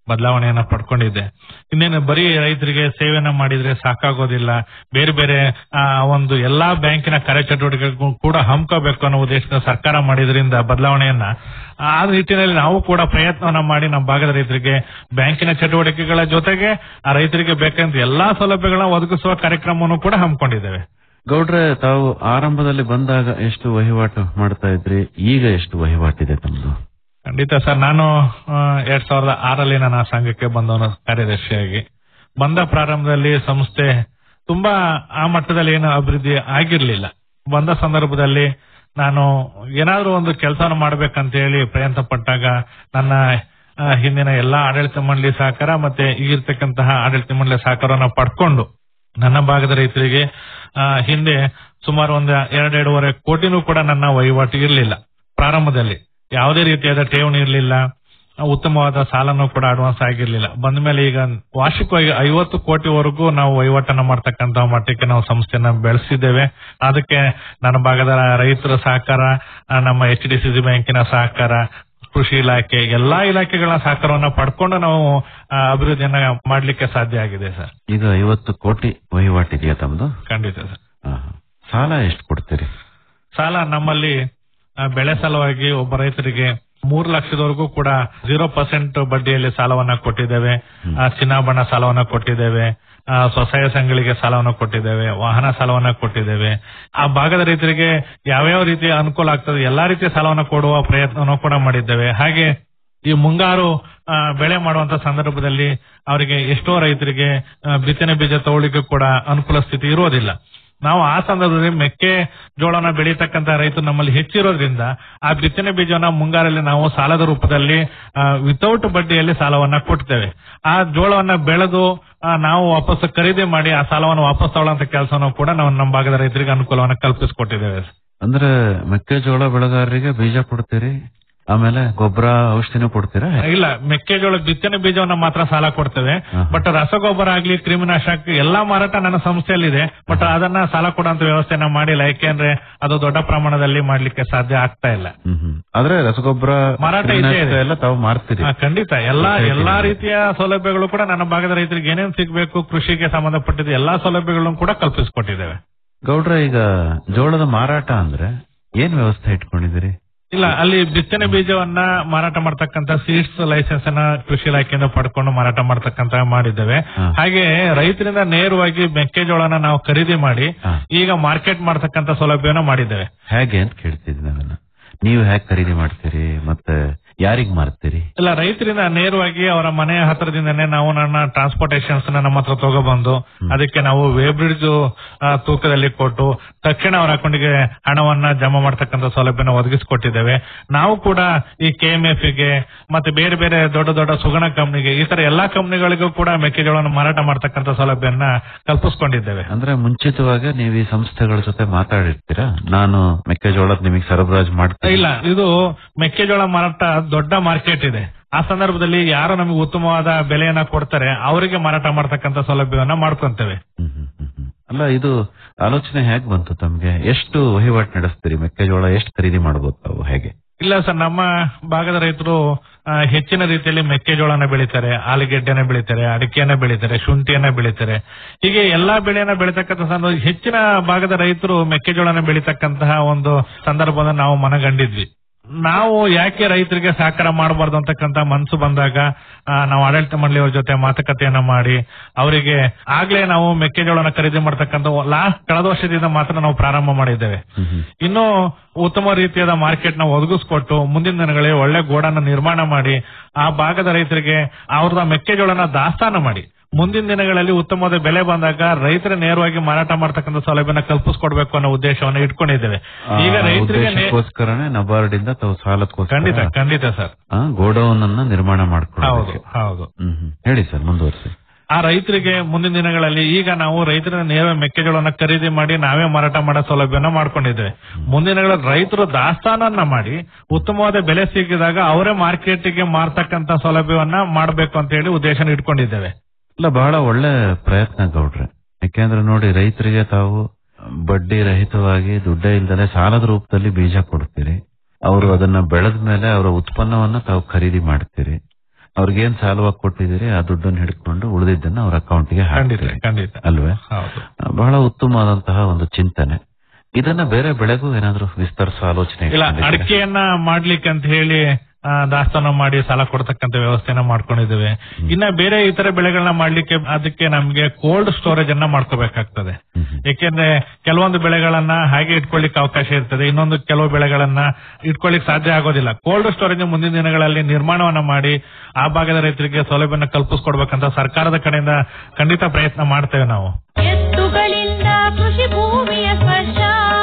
ಬದಲಾವಣೆಯನ್ನ ಪಡ್ಕೊಂಡಿದೆ ಇನ್ನೇನು ಬರೀ ರೈತರಿಗೆ ಸೇವೆಯನ್ನ ಮಾಡಿದ್ರೆ ಸಾಕಾಗೋದಿಲ್ಲ ಬೇರೆ ಬೇರೆ ಆ, ಒಂದು ಎಲ್ಲಾ ಬ್ಯಾಂಕಿನ ಕಾರ್ಯಚಟುವಟಿಕೆಗೂ ಕೂಡ ಹಮ್ಕೋಬೇಕು ಅನ್ನೋ ಉದ್ದೇಶದಿಂದ ಸರ್ಕಾರ ಮಾಡಿದ್ರಿಂದ ಬದಲಾವಣೆಯನ್ನ ಆ ನಿಟ್ಟಿನಲ್ಲಿ ನಾವು ಕೂಡ ಪ್ರಯತ್ನವನ್ನ ಮಾಡಿ ನಮ್ಮ ಭಾಗದ ರೈತರಿಗೆ ಬ್ಯಾಂಕಿನ ಚಟುವಟಿಕೆಗಳ ಜೊತೆಗೆ ಆ ರೈತರಿಗೆ ಬೇಕಂತ ಎಲ್ಲಾ ಸೌಲಭ್ಯಗಳನ್ನ ಒದಗಿಸುವ ಕಾರ್ಯಕ್ರಮವನ್ನು ಕೂಡ ಹಮ್ಮಿಕೊಂಡಿದ್ದೇವೆ ಗೌಡ್ರೆ ತಾವು ಆರಂಭದಲ್ಲಿ ಬಂದಾಗ ಎಷ್ಟು ವಹಿವಾಟು ಮಾಡ್ತಾ ಇದ್ರಿ ಈಗ ಎಷ್ಟು ವಹಿವಾಟಿದೆ ತಮ್ದು ಖಂಡಿತ ಸರ್ ನಾನು ಆ, ಎರಡ್ ಸಾವಿರದ ಆರಲ್ಲಿ ನಾನು ಆ ಸಂಘಕ್ಕೆ ಬಂದವನು ಕಾರ್ಯದರ್ಶಿಯಾಗಿ ಬಂದ ಪ್ರಾರಂಭದಲ್ಲಿ ಸಂಸ್ಥೆ ತುಂಬಾ ಆ ಮಟ್ಟದಲ್ಲಿ ಏನು ಅಭಿವೃದ್ಧಿ ಆಗಿರ್ಲಿಲ್ಲ ಬಂದ ಸಂದರ್ಭದಲ್ಲಿ ನಾನು ಏನಾದ್ರೂ ಒಂದು ಕೆಲಸವನ್ನು ಮಾಡ್ಬೇಕಂತ ಹೇಳಿ ಪ್ರಯತ್ನ ಪಟ್ಟಾಗ ನನ್ನ ಆ, ಹಿಂದಿನ ಎಲ್ಲಾ ಆಡಳಿತ ಮಂಡಳಿ ಸಹಕಾರ ಮತ್ತೆ ಈಗಿರ್ತಕ್ಕಂತಹ ಆಡಳಿತ ಮಂಡಳಿ ಸಹಕಾರವನ್ನು ಪಡ್ಕೊಂಡು ನನ್ನ ಭಾಗದ ರೈತರಿಗೆ ಆ, ಹಿಂದೆ ಸುಮಾರು ಒಂದು ಎರಡೆರಡೂವರೆ ಕೋಟಿನೂ ಕೂಡ ನನ್ನ ವಹಿವಾಟು ಇರಲಿಲ್ಲ ಪ್ರಾರಂಭದಲ್ಲಿ ಯಾವುದೇ ರೀತಿಯಾದ ಠೇವಣಿ ಇರಲಿಲ್ಲ ಉತ್ತಮವಾದ ಸಾಲನೂ ಕೂಡ ಅಡ್ವಾನ್ಸ್ ಆಗಿರ್ಲಿಲ್ಲ ಬಂದ ಮೇಲೆ ಈಗ ವಾರ್ಷಿಕವಾಗಿ ಐವತ್ತು ಕೋಟಿವರೆಗೂ ನಾವು ವಹಿವಾಟನ್ನ ಮಾಡ್ತಕ್ಕಂತ ಮಟ್ಟಕ್ಕೆ ನಾವು ಸಂಸ್ಥೆನ ಬೆಳೆಸಿದ್ದೇವೆ ಅದಕ್ಕೆ ನನ್ನ ಭಾಗದ ರೈತರ ಸಹಕಾರ ಆ, ನಮ್ಮ ಎಚ್ ಡಿ ಸಿ ಸಿ ಬ್ಯಾಂಕಿನ ಸಹಕಾರ ಕೃಷಿ ಇಲಾಖೆ ಎಲ್ಲಾ ಇಲಾಖೆಗಳ ಸಹಕಾರವನ್ನ ಪಡ್ಕೊಂಡು ನಾವು ಆ, ಅಭಿವೃದ್ಧಿಯನ್ನ ಮಾಡ್ಲಿಕ್ಕೆ ಸಾಧ್ಯ ಆಗಿದೆ ಸರ್ ಈಗ ಐವತ್ತು ಕೋಟಿ ವಹಿವಾಟಿದೆಯಾ ತಮ್ದು ಖಂಡಿತ ಸರ್ ಆಹಾ. ಸಾಲ ಎಷ್ಟು ಕೊಡ್ತೀರಿ ಸಾಲ ನಮ್ಮಲ್ಲಿ ಆ, ಬೆಳೆ ಸಲುವಾಗಿ ಒಬ್ಬ ರೈತರಿಗೆ ಮೂರು ಲಕ್ಷದವರೆಗೂ ಕೂಡ ಜೀರೋ ಪರ್ಸೆಂಟ್ ಬಡ್ಡಿಯಲ್ಲಿ ಸಾಲವನ್ನ ಕೊಟ್ಟಿದ್ದೇವೆ ಆ, ಚಿನ್ನಾಭರಣ ಸಾಲವನ್ನ ಕೊಟ್ಟಿದ್ದೇವೆ ಆ, ಸ್ವಸಹಾಯ ಸಂಘಗಳಿಗೆ ಸಾಲವನ್ನು ಕೊಟ್ಟಿದ್ದೇವೆ ವಾಹನ ಸಾಲವನ್ನ ಕೊಟ್ಟಿದ್ದೇವೆ ಆ ಭಾಗದ ರೈತರಿಗೆ ಯಾವ್ಯಾವ ರೀತಿಯ ಅನುಕೂಲ ಆಗ್ತದೆ ಎಲ್ಲಾ ರೀತಿಯ ಸಾಲವನ್ನು ಕೊಡುವ ಪ್ರಯತ್ನವನ್ನು ಕೂಡ ಮಾಡಿದ್ದೇವೆ ಹಾಗೆ ಈ ಮುಂಗಾರು ಆ, ಬೆಳೆ ಮಾಡುವಂತ ಸಂದರ್ಭದಲ್ಲಿ ಅವರಿಗೆ ಎಷ್ಟೋ ರೈತರಿಗೆ ಆ, ಬಿತ್ತನೆ ಬೀಜ ತಗೊಳ್ಳಿಕ್ಕೆ ಕೂಡ ಅನುಕೂಲ ಸ್ಥಿತಿ ಇರೋದಿಲ್ಲ ನಾವು ಆ ಸಂದರ್ಭದಲ್ಲಿ ಮೆಕ್ಕೆ ಜೋಳನ ಬೆಳೀತಕ್ಕಂತ ರೈತರು ನಮ್ಮಲ್ಲಿ ಹೆಚ್ಚಿರೋದ್ರಿಂದ ಆ ಬಿತ್ತನೆ ಬೀಜವನ್ನ ಮುಂಗಾರಲ್ಲಿ ನಾವು ಸಾಲದ ರೂಪದಲ್ಲಿ ವಿತೌಟ್ ಬಡ್ಡಿಯಲ್ಲಿ ಸಾಲವನ್ನ ಕೊಡ್ತೇವೆ ಆ ಜೋಳವನ್ನ ಬೆಳೆದು ಆ, ನಾವು ವಾಪಸ್ ಖರೀದಿ ಮಾಡಿ ಆ ಸಾಲವನ್ನು ವಾಪಸ್ ತಗೊಳ್ಳೋಂತ ಕೆಲಸವನ್ನು ಕೂಡ ನಾವು ನಮ್ಮ ಭಾಗದ ರೈತರಿಗೆ ಅನುಕೂಲವನ್ನು ಕಲ್ಪಿಸಿಕೊಟ್ಟಿದ್ದೇವೆ ಅಂದ್ರೆ ಮೆಕ್ಕೆಜೋಳ ಬೆಳೆಗಾರರಿಗೆ ಬೀಜ ಕೊಡ್ತೀರಿ ಆಮೇಲೆ ಗೊಬ್ಬರ ಔಷಧಿನೂ ಕೊಡ್ತೀರಾ ಇಲ್ಲ ಮೆಕ್ಕೆಜೋಳ ಬಿತ್ತನೆ ಬೀಜವನ್ನ ಮಾತ್ರ ಸಾಲ ಕೊಡ್ತೇವೆ ಆಹಾ. ಬಟ್ ರಸಗೊಬ್ಬರ ಆಗ್ಲಿ ಕ್ರಿಮಿನಾಶಕ ಎಲ್ಲಾ ಮಾರಾಟ ನನ್ನ ಸಂಸ್ಥೆಯಲ್ಲಿದೆ ಬಟ್ ಅದನ್ನ ಸಾಲ ಕೊಡುವಂತ ವ್ಯವಸ್ಥೆನ ಮಾಡಿಲ್ಲ ಯಾಕೆಂದ್ರೆ ಅದು ದೊಡ್ಡ ಪ್ರಮಾಣದಲ್ಲಿ ಮಾಡ್ಲಿಕ್ಕೆ ಸಾಧ್ಯ ಆಗ್ತಾ ಇಲ್ಲ ಹ್ಮ್ ಹ್ಮ್. ಆದ್ರೆ ರಸಗೊಬ್ಬರ ಮಾರಾಟ ಇದ್ದೇ ಕೀಟನಾಶಕ ಇದೆ. ಎಲ್ಲ ತಾವು ಮಾರ್ತೀರಿ ಹಾ, ಖಂಡಿತ ಎಲ್ಲಾ ಸೊಸೈಟಿ ಎಲ್ಲಾ ಇದೆ. ರೀತಿಯ ಸೌಲಭ್ಯಗಳು ಕೂಡ ನನ್ನ ಭಾಗದ ರೈತರಿಗೆ ಏನೇನ್ ಸಿಗಬೇಕು ಕೃಷಿಗೆ ಸಂಬಂಧಪಟ್ಟಿದ ಎಲ್ಲಾ ಸೌಲಭ್ಯಗಳನ್ನು ಕೂಡ ಕಲ್ಪಿಸಿಕೊಟ್ಟಿದ್ದೇವೆ ಗೌಡ್ರ ಈಗ ಜೋಳದ ಮಾರಾಟ ಅಂದ್ರೆ ಏನ್ ವ್ಯವಸ್ಥೆ ಇಟ್ಕೊಂಡಿದ್ದೀರಿ ಇಲ್ಲ ಅಲ್ಲಿ ಬಿತ್ತನೆ ಬೀಜವನ್ನ ಮಾರಾಟ ಮಾಡ್ತಕ್ಕಂತ ಸೀಡ್ಸ್ ಲೈಸೆನ್ಸ್ ಅನ್ನ ಕೃಷಿ ಇಲಾಖೆಯಿಂದ ಪಡ್ಕೊಂಡು ಮಾರಾಟ ಮಾಡ್ತಕ್ಕಂತ ಮಾಡಿದ್ದೇವೆ ಹಾ. ಹಾಗೆ ರೈತರಿಂದ ನೇರವಾಗಿ ಮೆಕ್ಕೆಜೋಳನ ನಾವು ಖರೀದಿ ಮಾಡಿ ಹಾ. ಈಗ ಮಾರ್ಕೆಟ್ ಮಾಡ್ತಕ್ಕಂತ ಸೌಲಭ್ಯವನ್ನ ಮಾಡಿದ್ದೇವೆ ಹೇಗೆ ಅಂತ ಕೇಳ್ತಿದ್ದೀನಿ ಅದನ್ನ ನೀವು ಹೇಗೆ ಖರೀದಿ ಮಾಡ್ತೀರಿ ಮತ್ತೆ ಯಾರಿಗ್ ಮಾರ್ತೀರಿ ಇಲ್ಲ ರೈತರಿಂದ ನೇರವಾಗಿ ಅವರ ಮನೆಯ ಹತ್ರದಿಂದನೇ ನಾವು ನನ್ನ ಟ್ರಾನ್ಸ್ಪೋರ್ಟೇಷನ್ಸ್ ನಮ್ಮ ಹತ್ರ ತಗೊಬಂದು ಅದಕ್ಕೆ ನಾವು ವೇಬ್ರಿಡ್ಜ್ ತೂಕದಲ್ಲಿ ಕೊಟ್ಟು ತಕ್ಷಣ ಅವರ ಅಕೌಂಟ್ಗೆ ಹಣವನ್ನ ಜಮಾ ಮಾಡ್ತಕ್ಕಂಥ ಸೌಲಭ್ಯನ ಒದಗಿಸಿಕೊಟ್ಟಿದ್ದೇವೆ ನಾವು ಕೂಡ ಈ ಕೆಎಂಎಫ್ ಗೆ ಮತ್ತೆ ಬೇರೆ ಬೇರೆ ದೊಡ್ಡ ದೊಡ್ಡ ಸುಗಣ ಕಂಪನಿಗೆ ಈ ತರ ಎಲ್ಲಾ ಕಂಪನಿಗಳಿಗೂ ಕೂಡ ಮೆಕ್ಕೆಜೋಳವನ್ನು ಮಾರಾಟ ಮಾಡ್ತಕ್ಕಂಥ ಸೌಲಭ್ಯವನ್ನ ಕಲ್ಪಿಸ್ಕೊಂಡಿದ್ದೇವೆ ಅಂದ್ರೆ ಮುಂಚಿತವಾಗಿ ನೀವು ಈ ಸಂಸ್ಥೆಗಳ ಜೊತೆ ಮಾತಾಡಿರ್ತೀರಾ ನಾನು ಮೆಕ್ಕೆಜೋಳದ ನಿಮಗೆ ಸರಬರಾಜು ಮಾಡ್ತೀನಿ ಇಲ್ಲ ಇದು ಮೆಕ್ಕೆಜೋಳ ಮಾರಾಟ ದೊಡ್ಡ ಮಾರ್ಕೆಟ್ ಇದೆ ಆ ಸಂದರ್ಭದಲ್ಲಿ ಯಾರು ನಮಗೆ ಉತ್ತಮವಾದ ಬೆಲೆಯನ್ನ ಕೊಡ್ತಾರೆ ಅವರಿಗೆ ಮಾರಾಟ ಮಾಡ್ತಕ್ಕಂಥ ಸೌಲಭ್ಯವನ್ನ ಮಾಡ್ಕೊಂತೇವೆ ಹ್ಮ್, ಹ್ಮ್, ಹ್ಮ್, ಹ್ಮ್. ಅಲ್ಲ ಇದು ಆಲೋಚನೆ ಹೇಗ್ ಬಂತು ತಮ್ಗೆ ಎಷ್ಟು ವಹಿವಾಟು ನಡೆಸ್ತೀರಿ ಮೆಕ್ಕೆಜೋಳ ಎಷ್ಟು ಖರೀದಿ ಮಾಡ್ಬೋದು ತಾವು ಹೇಗೆ ಇಲ್ಲ ಸರ್ ನಮ್ಮ ಭಾಗದ ರೈತರು ಆ, ಹೆಚ್ಚಿನ ರೀತಿಯಲ್ಲಿ ಮೆಕ್ಕೆಜೋಳನ ಬೆಳೀತಾರೆ ಆಲೂಗೆಡ್ಡೆನ ಬೆಳೀತಾರೆ ಅಡಿಕೆಯನ್ನ ಬೆಳೀತಾರೆ ಶುಂಠಿಯನ್ನ ಬೆಳೀತಾರೆ ಹೀಗೆ ಎಲ್ಲಾ ಬೆಳೆಯನ್ನ ಬೆಳೀತಕ್ಕಂಥ ಸಂದರ್ಭ ಹೆಚ್ಚಿನ ಭಾಗದ ರೈತರು ಮೆಕ್ಕೆಜೋಳನ ಬೆಳೀತಕ್ಕಂತಹ ಒಂದು ಸಂದರ್ಭವನ್ನು ನಾವು ಮನಗಂಡಿದ್ವಿ ನಾವು ಯಾಕೆ ರೈತರಿಗೆ ಸಹಕಾರ ಮಾಡಬಾರ್ದು ಅಂತಕ್ಕಂತ ಮನಸ್ಸು ಬಂದಾಗ ಆ, ನಾವು ಆಡಳಿತ ಮಂಡಳಿಯವರ ಜೊತೆ ಮಾತುಕತೆಯನ್ನ ಮಾಡಿ ಅವರಿಗೆ ಆಗ್ಲೇ ನಾವು ಮೆಕ್ಕೆಜೋಳನ ಖರೀದಿ ಮಾಡ್ತಕ್ಕಂಥ ಲಾಸ್ಟ್ ಕಳೆದ ವರ್ಷದಿಂದ ಮಾತ್ರ ನಾವು ಪ್ರಾರಂಭ ಮಾಡಿದ್ದೇವೆ ಹ್ಮ್, ಹ್ಮ್. ಇನ್ನು ಉತ್ತಮ ರೀತಿಯಾದ ಮಾರ್ಕೆಟ್ ನ ಒದಗಿಸ್ಕೊಟ್ಟು ಮುಂದಿನ ದಿನಗಳಲ್ಲಿ ಒಳ್ಳೆ ಗೋಡನ್ನ ನಿರ್ಮಾಣ ಮಾಡಿ ಆ ಭಾಗದ ರೈತರಿಗೆ ಅವ್ರದ ಮೆಕ್ಕೆಜೋಳನ ದಾಸ್ತಾನು ಮಾಡಿ ಮುಂದಿನ ದಿನಗಳಲ್ಲಿ ಉತ್ತಮವಾದ ಬೆಲೆ ಬಂದಾಗ ರೈತರ ನೇರವಾಗಿ ಮಾರಾಟ ಮಾಡ್ತಕ್ಕಂಥ ಸೌಲಭ್ಯನ ಕಲ್ಪಿಸ್ಕೊಡ್ಬೇಕು ಅನ್ನೋ ಉದ್ದೇಶವನ್ನ ಇಟ್ಕೊಂಡಿದ್ದೇವೆ ಈಗ ಆ ರೈತರಿಗೆ ನೇ- ಉದ್ದೇಶಕ್ಕೋಸ್ಕರನೇ ನಬಾರ್ಡ್ ಇಂದ ತಾವು ಖಂಡಿತ ಸಾಲಕ್ಕೋಸ್ಕರ ಖಂಡಿತ ಸರ್ ಆ, ಗೋಡೌನ್ ಅನ್ನ ನಿರ್ಮಾಣ ಹೌದು ಮಾಡ್ಕೊಳ್ಳೋದಕ್ಕೆ ಹೌದು ಹ್ಮ್ ಹ್ಮ್. ಹೇಳಿ ಸರ್ ಮುಂದುವರಿಸಿ ಆ ರೈತರಿಗೆ ಮುಂದಿನ ದಿನಗಳಲ್ಲಿ ಈಗ ನಾವು ರೈತರ ನೇರ ಮೆಕ್ಕೆಜೋಳನ ಖರೀದಿ ಮಾಡಿ ನಾವೇ ಮಾರಾಟ ಮಾಡೋ ಸೌಲಭ್ಯನ ಮಾಡ್ಕೊಂಡಿದ್ದೇವೆ ಮುಂದಿನ ದಿನಗಳಲ್ಲಿ ರೈತರು ದಾಸ್ತಾನನ್ನ ಮಾಡಿ ಉತ್ತಮವಾದ ಬೆಲೆ ಸಿಕ್ಕಿದಾಗ ಅವರೇ ಮಾರ್ಕೆಟ್ಗೆ ಮಾರ್ತಕ್ಕಂತ ಸೌಲಭ್ಯವನ್ನ ಮಾಡಬೇಕು ಅಂತ ಹೇಳಿ ಉದ್ದೇಶನ ಇಟ್ಕೊಂಡಿದ್ದೇವೆ ಇಲ್ಲ ಬಹಳ ಒಳ್ಳೆ ಪ್ರಯತ್ನ ಗೌಡ್ರೆ ಯಾಕೆಂದ್ರೆ ನೋಡಿ ರೈತರಿಗೆ ತಾವು ಬಡ್ಡಿ ರಹಿತವಾಗಿ ದುಡ್ಡೇ ಇಲ್ದಲೆ ಸಾಲದ ರೂಪದಲ್ಲಿ ಬೀಜ ಕೊಡ್ತೀರಿ ಅವರು ಅದನ್ನ ಬೆಳೆದ ಮೇಲೆ ಅವರ ಉತ್ಪನ್ನವನ್ನ ತಾವು ಖರೀದಿ ಮಾಡ್ತೀರಿ ಅವ್ರಿಗೇನ್ ಸಾಲವಾಗಿ ಕೊಟ್ಟಿದ್ದೀರಿ ಆ ದುಡ್ಡನ್ನು ಹಿಡ್ಕೊಂಡು ಉಳಿದಿದ್ದನ್ನ ಅವ್ರ ಅಕೌಂಟ್ಗೆ ಖಂಡಿತ ಹಾಕ್ತೀರಿ ಖಂಡಿತ ಅಲ್ವೇ ಹೌದು ಬಹಳ ಉತ್ತಮವಾದಂತಹ ಒಂದು ಚಿಂತನೆ ಇದನ್ನ ಬೇರೆ ಬೆಳೆಗೂ ಏನಾದ್ರೂ ವಿಸ್ತರಿಸೋ ಆಲೋಚನೆ ಇಲ್ಲ ಇಟ್ಕೊಂಡಿದ್ದೀರಾ? ಅಡಿಕೆಯನ್ನ ಮಾಡ್ಲಿಕ್ಕೆ ಅಂತ ಹೇಳಿ ಆ, ದಾಸ್ತಾನು ಮಾಡಿ ಸಾಲ ಕೊಡ್ತಕ್ಕಂತ ವ್ಯವಸ್ಥೆನ ಮಾಡ್ಕೊಂಡಿದ್ದೇವೆ ಇನ್ನ ಬೇರೆ ಇತರ ಬೆಳೆಗಳನ್ನ ಮಾಡ್ಲಿಕ್ಕೆ ಅದಕ್ಕೆ ನಮ್ಗೆ ಕೋಲ್ಡ್ ಸ್ಟೋರೇಜ್ ಅನ್ನ ಮಾಡ್ಕೋಬೇಕಾಗ್ತದೆ ಹ್ಮ್ ಹ್ಮ್. ಏಕೆಂದ್ರೆ ಕೆಲವೊಂದು ಬೆಳೆಗಳನ್ನ ಹಾಗೆ ಇಟ್ಕೊಳ್ಳಿಕ್ಕೆ ಅವಕಾಶ ಇರ್ತದೆ ಇನ್ನೊಂದು ಕೆಲವು ಬೆಳೆಗಳನ್ನ ಇಟ್ಕೊಳ್ಳಿಕ್ ಸಾಧ್ಯ ಆಗೋದಿಲ್ಲ ಕೋಲ್ಡ್ ಸ್ಟೋರೇಜ್ ಮುಂದಿನ ದಿನಗಳಲ್ಲಿ ನಿರ್ಮಾಣವನ್ನ ಮಾಡಿ ಆ ಭಾಗದ ರೈತರಿಗೆ ಸೌಲಭ್ಯನ ಕಲ್ಪಿಸ್ಕೊಡ್ಬೇಕಂತ ಸರ್ಕಾರದ ಕಡೆಯಿಂದ ಖಂಡಿತ ಪ್ರಯತ್ನ ಮಾಡ್ತೇವೆ ನಾವು ಎತ್ತುಗಳಿಂದ ಕೃಷಿ ಭೂಮಿಯ ಸ್ಪರ್ಶ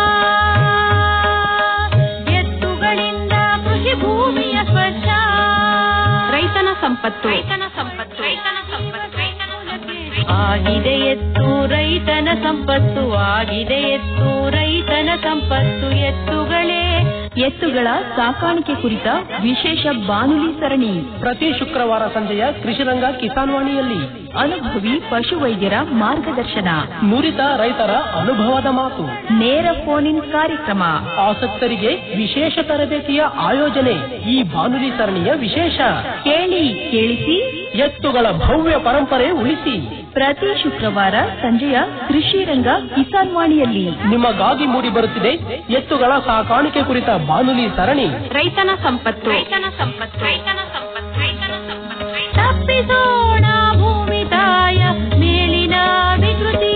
ಎತ್ತುಗಳಿಂದ ಕೃಷಿ ಭೂಮಿಯ ಸ್ಪರ್ಶ ರೈತನ ಸಂಪತ್ತು ರೈತನ ಸಂಪತ್ತು ರೈತನ ಸಂಪತ್ತು ರೈತನ ಸಂಪತ್ತು ಆಗಿದೆ ಎತ್ತು ರೈತನ ಸಂಪತ್ತು ಆಗಿದೆ ಎತ್ತು ರೈತನ ಸಂಪತ್ತು ಎತ್ತುಗಳೇ ಎತ್ತುಗಳ ಸಾಕಾಣಿಕೆ ಕುರಿತ ವಿಶೇಷ ಬಾನುಲಿ ಸರಣಿ ಪ್ರತಿ ಶುಕ್ರವಾರ ಸಂಜೆಯ ಕೃಷಿರಂಗ ಕಿಸಾನ್ ವಾಣಿಯಲ್ಲಿ ಅನುಭವಿ ಪಶುವೈದ್ಯರ ಮಾರ್ಗದರ್ಶನ ನುರಿತ ರೈತರ ಅನುಭವದ ಮಾತು ನೇರ ಫೋನ್ ಇನ್ ಕಾರ್ಯಕ್ರಮ ಆಸಕ್ತರಿಗೆ ವಿಶೇಷ ತರಬೇತಿಯ ಆಯೋಜನೆ ಈ ಬಾನುಲಿ ಸರಣಿಯ ವಿಶೇಷ ಕೇಳಿ ಕೇಳಿಸಿ ಎತ್ತುಗಳ ಭವ್ಯ ಪರಂಪರೆ ಉಳಿಸಿ ಪ್ರತಿ ಶುಕ್ರವಾರ ಸಂಜೆಯ ಕೃಷಿ ರಂಗ ಕಿಸಾನ್ ವಾಣಿಯಲ್ಲಿ ನಿಮಗಾಗಿ ಮೂಡಿ ಬರುತ್ತಿದೆ ಎತ್ತುಗಳ ಸಾಕಾಣಿಕೆ ಕುರಿತ ಬಾನುಲಿ ಸರಣಿ ರೈತನ ಸಂಪತ್ತು ರೈತನ ಸಂಪತ್ತು ರೈತನ ಸಂಪತ್ತು ರೈತನ ಸಂಪತ್ತು ತಪ್ಪಿಸೋಣ ಭೂಮಿ ತಾಯ ಮೇಲಿನ ವಿಕೃತಿ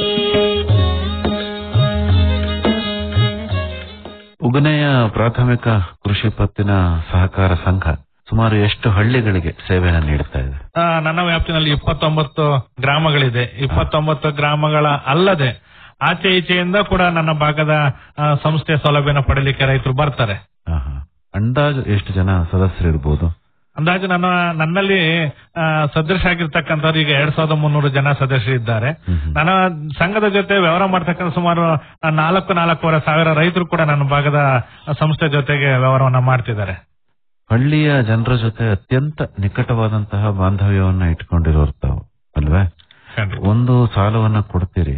ಉಗನೆಯ ಪ್ರಾಥಮಿಕ ಕೃಷಿ ಪತ್ತಿನ ಸಹಕಾರ ಸಂಘ ಸುಮಾರು ಎಷ್ಟು ಹಳ್ಳಿಗಳಿಗೆ ಸೇವೆಯನ್ನು ನೀಡುತ್ತಾ ಇದೆ ಆ, ನನ್ನ ವ್ಯಾಪ್ತಿನಲ್ಲಿ ಇಪ್ಪತ್ತೊಂಬತ್ತು ಗ್ರಾಮಗಳಿದೆ ಇಪ್ಪತ್ತೊಂಬತ್ತು ಗ್ರಾಮಗಳ ಅಲ್ಲದೆ ಆಚೆ ಈಚೆಯಿಂದ ಕೂಡ ನನ್ನ ಭಾಗದ ಆ, ಸಂಸ್ಥೆ ಸೌಲಭ್ಯನ ಪಡೆಯಲಿಕ್ಕೆ ರೈತರು ಬರ್ತಾರೆ ಆಹಾ. ಅಂದಾಜು ಎಷ್ಟು ಜನ ಸದಸ್ಯರಿರ್ಬೋದು ಅಂದಾಜು ನನ್ನ ನನ್ನಲ್ಲಿ ಆ, ಸದೃಶ ಆಗಿರ್ತಕ್ಕಂಥವ್ರು ಈಗ ಎರಡ್ ಸಾವಿರದ ಮುನ್ನೂರು ಜನ ಸದಸ್ಯರಿದ್ದಾರೆ ಹ್ಮ್ ಹ್ಮ್. ನನ್ನ ಸಂಘದ ಜೊತೆ ವ್ಯವಹಾರ ಮಾಡ್ತಕ್ಕಂಥ ಸುಮಾರು ಆ, ನಾಲ್ಕು ನಾಲ್ಕೂವರೆ ಸಾವಿರ ರೈತರು ಕೂಡ ನನ್ನ ಭಾಗದ ಸಂಸ್ಥೆ ಜೊತೆಗೆ ವ್ಯವಹಾರವನ್ನ ಮಾಡ್ತಿದ್ದಾರೆ ಹಳ್ಳಿಯ ಜನರ ಜೊತೆ ಅತ್ಯಂತ ನಿಕಟವಾದಂತಹ ಬಾಂಧವ್ಯವನ್ನ ಇಟ್ಕೊಂಡಿರೋರು ತಾವು ಅಲ್ವೇ ಖಂಡಿತ. ಒಂದು ಸಾಲವನ್ನ ಕೊಡ್ತೀರಿ